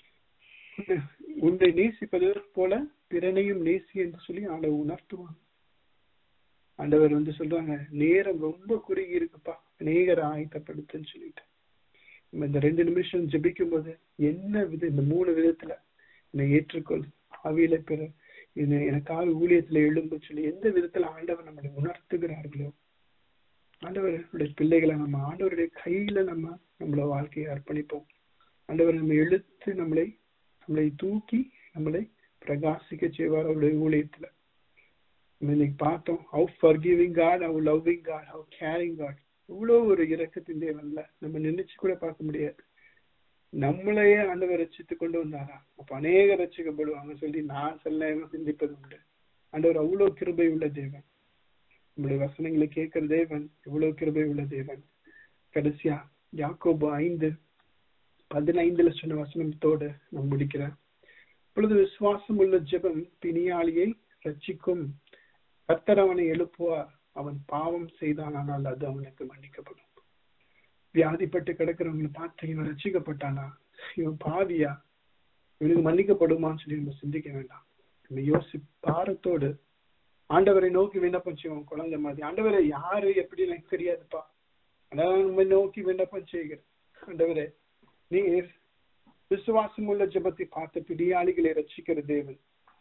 உன்னை நேசிப்பதற்கு போல பிறனையும் நேசி என்று சொல்லி ஆண்டவர் உணர்த்துவாங்க ஆண்டவர் வந்து சொல்றாங்க நேரம் ரொம்ப குறுகி இருக்குப்பா அநேகர் ஆயத்தப்படுத்துன்னு சொல்லிட்டு நம்ம இந்த ரெண்டு நிமிஷம் ஜெபிக்கும் போது என்ன வித இந்த மூணு விதத்துல என்னை ஏற்றுக்கொள் ஆவியில பிற இது எனக்காக ஊழியத்துல எழும்பு சொல்லி எந்த விதத்துல ஆண்டவர் நம்மளை உணர்த்துகிறார்களோ ஆண்டவருடைய பிள்ளைகளை நம்ம ஆண்டவருடைய கையில நம்ம நம்மள வாழ்க்கையை அர்ப்பணிப்போம் ஆண்டவர் நம்ம எழுத்து நம்மளை நம்மளை தூக்கி நம்மளை பிரகாசிக்க செய்வார் அவருடைய ஊழியத்துல நம்ம இன்னைக்கு பார்த்தோம் how forgiving God how loving God how caring God இவ்வளவு ஒரு இரக்கத்தின் தேவன்ல நம்ம நினைச்சு கூட பார்க்க முடியாது நம்மளையே ஆண்டவர் ரசித்து கொண்டு வந்தாரா அப்ப அநேக ரசிக்கப்படுவாங்க சொல்லி நான் சில நேரம் சிந்திப்பது உண்டு ஆண்டவர் அவ்வளவு கிருபை உள்ள தேவன் நம்முடைய வசனங்களை கேட்கிற தேவன் எவ்வளவு கிருபை உள்ள தேவன் கடைசியா யாக்கோபு ஐந்து பதினைந்துல சொன்ன வசனத்தோடு நான் முடிக்கிறேன் இப்பொழுது விசுவாசம் உள்ள ஜெபம் பிணியாளியை ரட்சிக்கும் கர்த்தர் அவனை எழுப்புவார் அவன் பாவம் செய்தானால் அது அவனுக்கு மன்னிக்கப்படும் வியாதிப்பட்டு கிடக்கிறவங்களை பார்த்து இவன் ரசிக்கப்பட்டானா இவன் பாவியா இவனுக்கு மன்னிக்கப்படுமான்னு சொல்லி நம்ம சிந்திக்க வேண்டாம் நம்ம யோசி பாரத்தோடு ஆண்டவரை நோக்கி விண்ணப்பம் செய்வோம் குழந்தை மாதிரி ஆண்டவரை யாரு எப்படி எனக்கு தெரியாதுப்பா அதான் நம்ம நோக்கி விண்ணப்பம் செய்கிறேன் ஆண்டவரே நீங்க விசுவாசம் உள்ள ஜபத்தை பார்த்து பிடியாளிகளை ரட்சிக்கிற தேவன்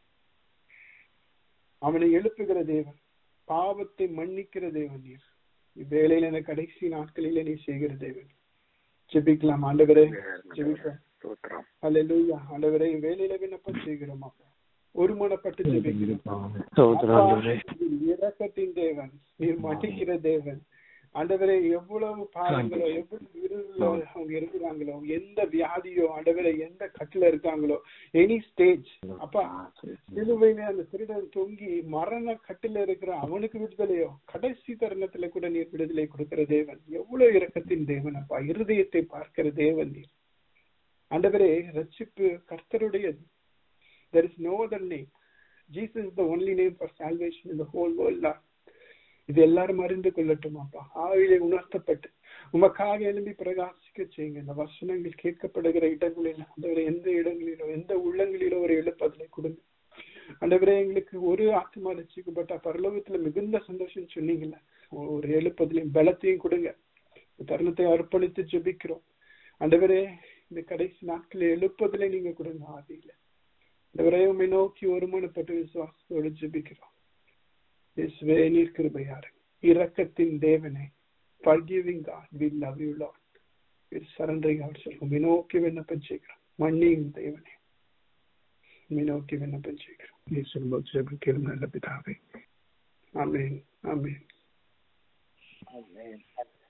அவனை எழுப்புகிற தேவன் பாவத்தை மன்னிக்கிற தேவன் நீர் இவ்வேளையில இந்த கடைசி நாட்களில நீ செய்கிற தேவன் ஜெபிக்கலாம் ஆண்டவரே ஜெபிக்கலாம் ஸ்தோத்திரம் அல்லேலூயா ஆண்டவரே வேலையில விண்ணப்பம் செய்கிறோம் அப்பா ஒருமனப்பட்டு ஜெபிக்கிறோம் ஸ்தோத்திரம் அப்பா, ஆண்டவரே. நீர் இரக்கத்தின் தேவன் நீர் மன்னிக்கிற தேவன் ஆண்டவரே எவ்வளவு பாவங்களோ எவ்வளவு இருளோ அவங்க இருக்கிறாங்களோ எந்த வியாதியோ ஆண்டவரே எந்த கட்டுல இருக்காங்களோ எனி ஸ்டேஜ் அப்பா சிலுவையில அந்த திருடன் தொங்கி மரண கட்டில இருக்கிற அவனுக்கு விடுதலையோ கடைசி தருணத்துல கூட நீர் விடுதலை கொடுக்கிற தேவன் எவ்வளவு இரக்கத்தின் தேவன் அப்பா இருதயத்தை பார்க்கிற தேவன் நீர் ஆண்டவரே ரட்சிப்பு கர்த்தருடையது there is no other name jesus is the only name for salvation in the whole world Lord. இது எல்லாரும் அறிந்து கொள்ளட்டும் அப்பா ஆவிலே உணர்த்தப்பட்டு உமக்காக எழும்பி பிரகாசிக்க செய்யுங்க இந்த வசனங்கள் கேட்கப்படுகிற இடங்களில் ஆண்டவரே எந்த இடங்களிலோ எந்த உள்ளங்களிலோ ஒரு எழுப்பதிலை கொடுங்க ஆண்டவரே எங்களுக்கு ஒரு ஆத்மா ரசிக்கப்பட்ட பரலோகத்துல மிகுந்த சந்தோஷம் சொன்னீங்கல்ல ஒரு எழுப்பதிலையும் பலத்தையும் கொடுங்க இந்த தருணத்தை அர்ப்பணித்து ஜெபிக்கிறோம் ஆண்டவரே இந்த கடைசி நாட்களில் எழுப்பதிலே நீங்க கொடுங்க ஆதியில ஆண்டவரே உண்மை நோக்கி ஒருமனப்பட்டு விசுவாசத்தோடு ஜெபிக்கிறோம் இயேசுவே நீர் கிருபையாரு இரக்கத்தின் தேவனே forgiving God we love you Lord we're surrendering ourselves உம்மை நோக்கி விண்ணப்பம் செய்கிறோம் மன்னியும் தேவனே உம்மை நோக்கி விண்ணப்பம் செய்கிறோம் இயேசு மூலம் ஜெபிக்கிறோம் நல்ல பிதாவே ஆமென் ஆமென் ஆமென்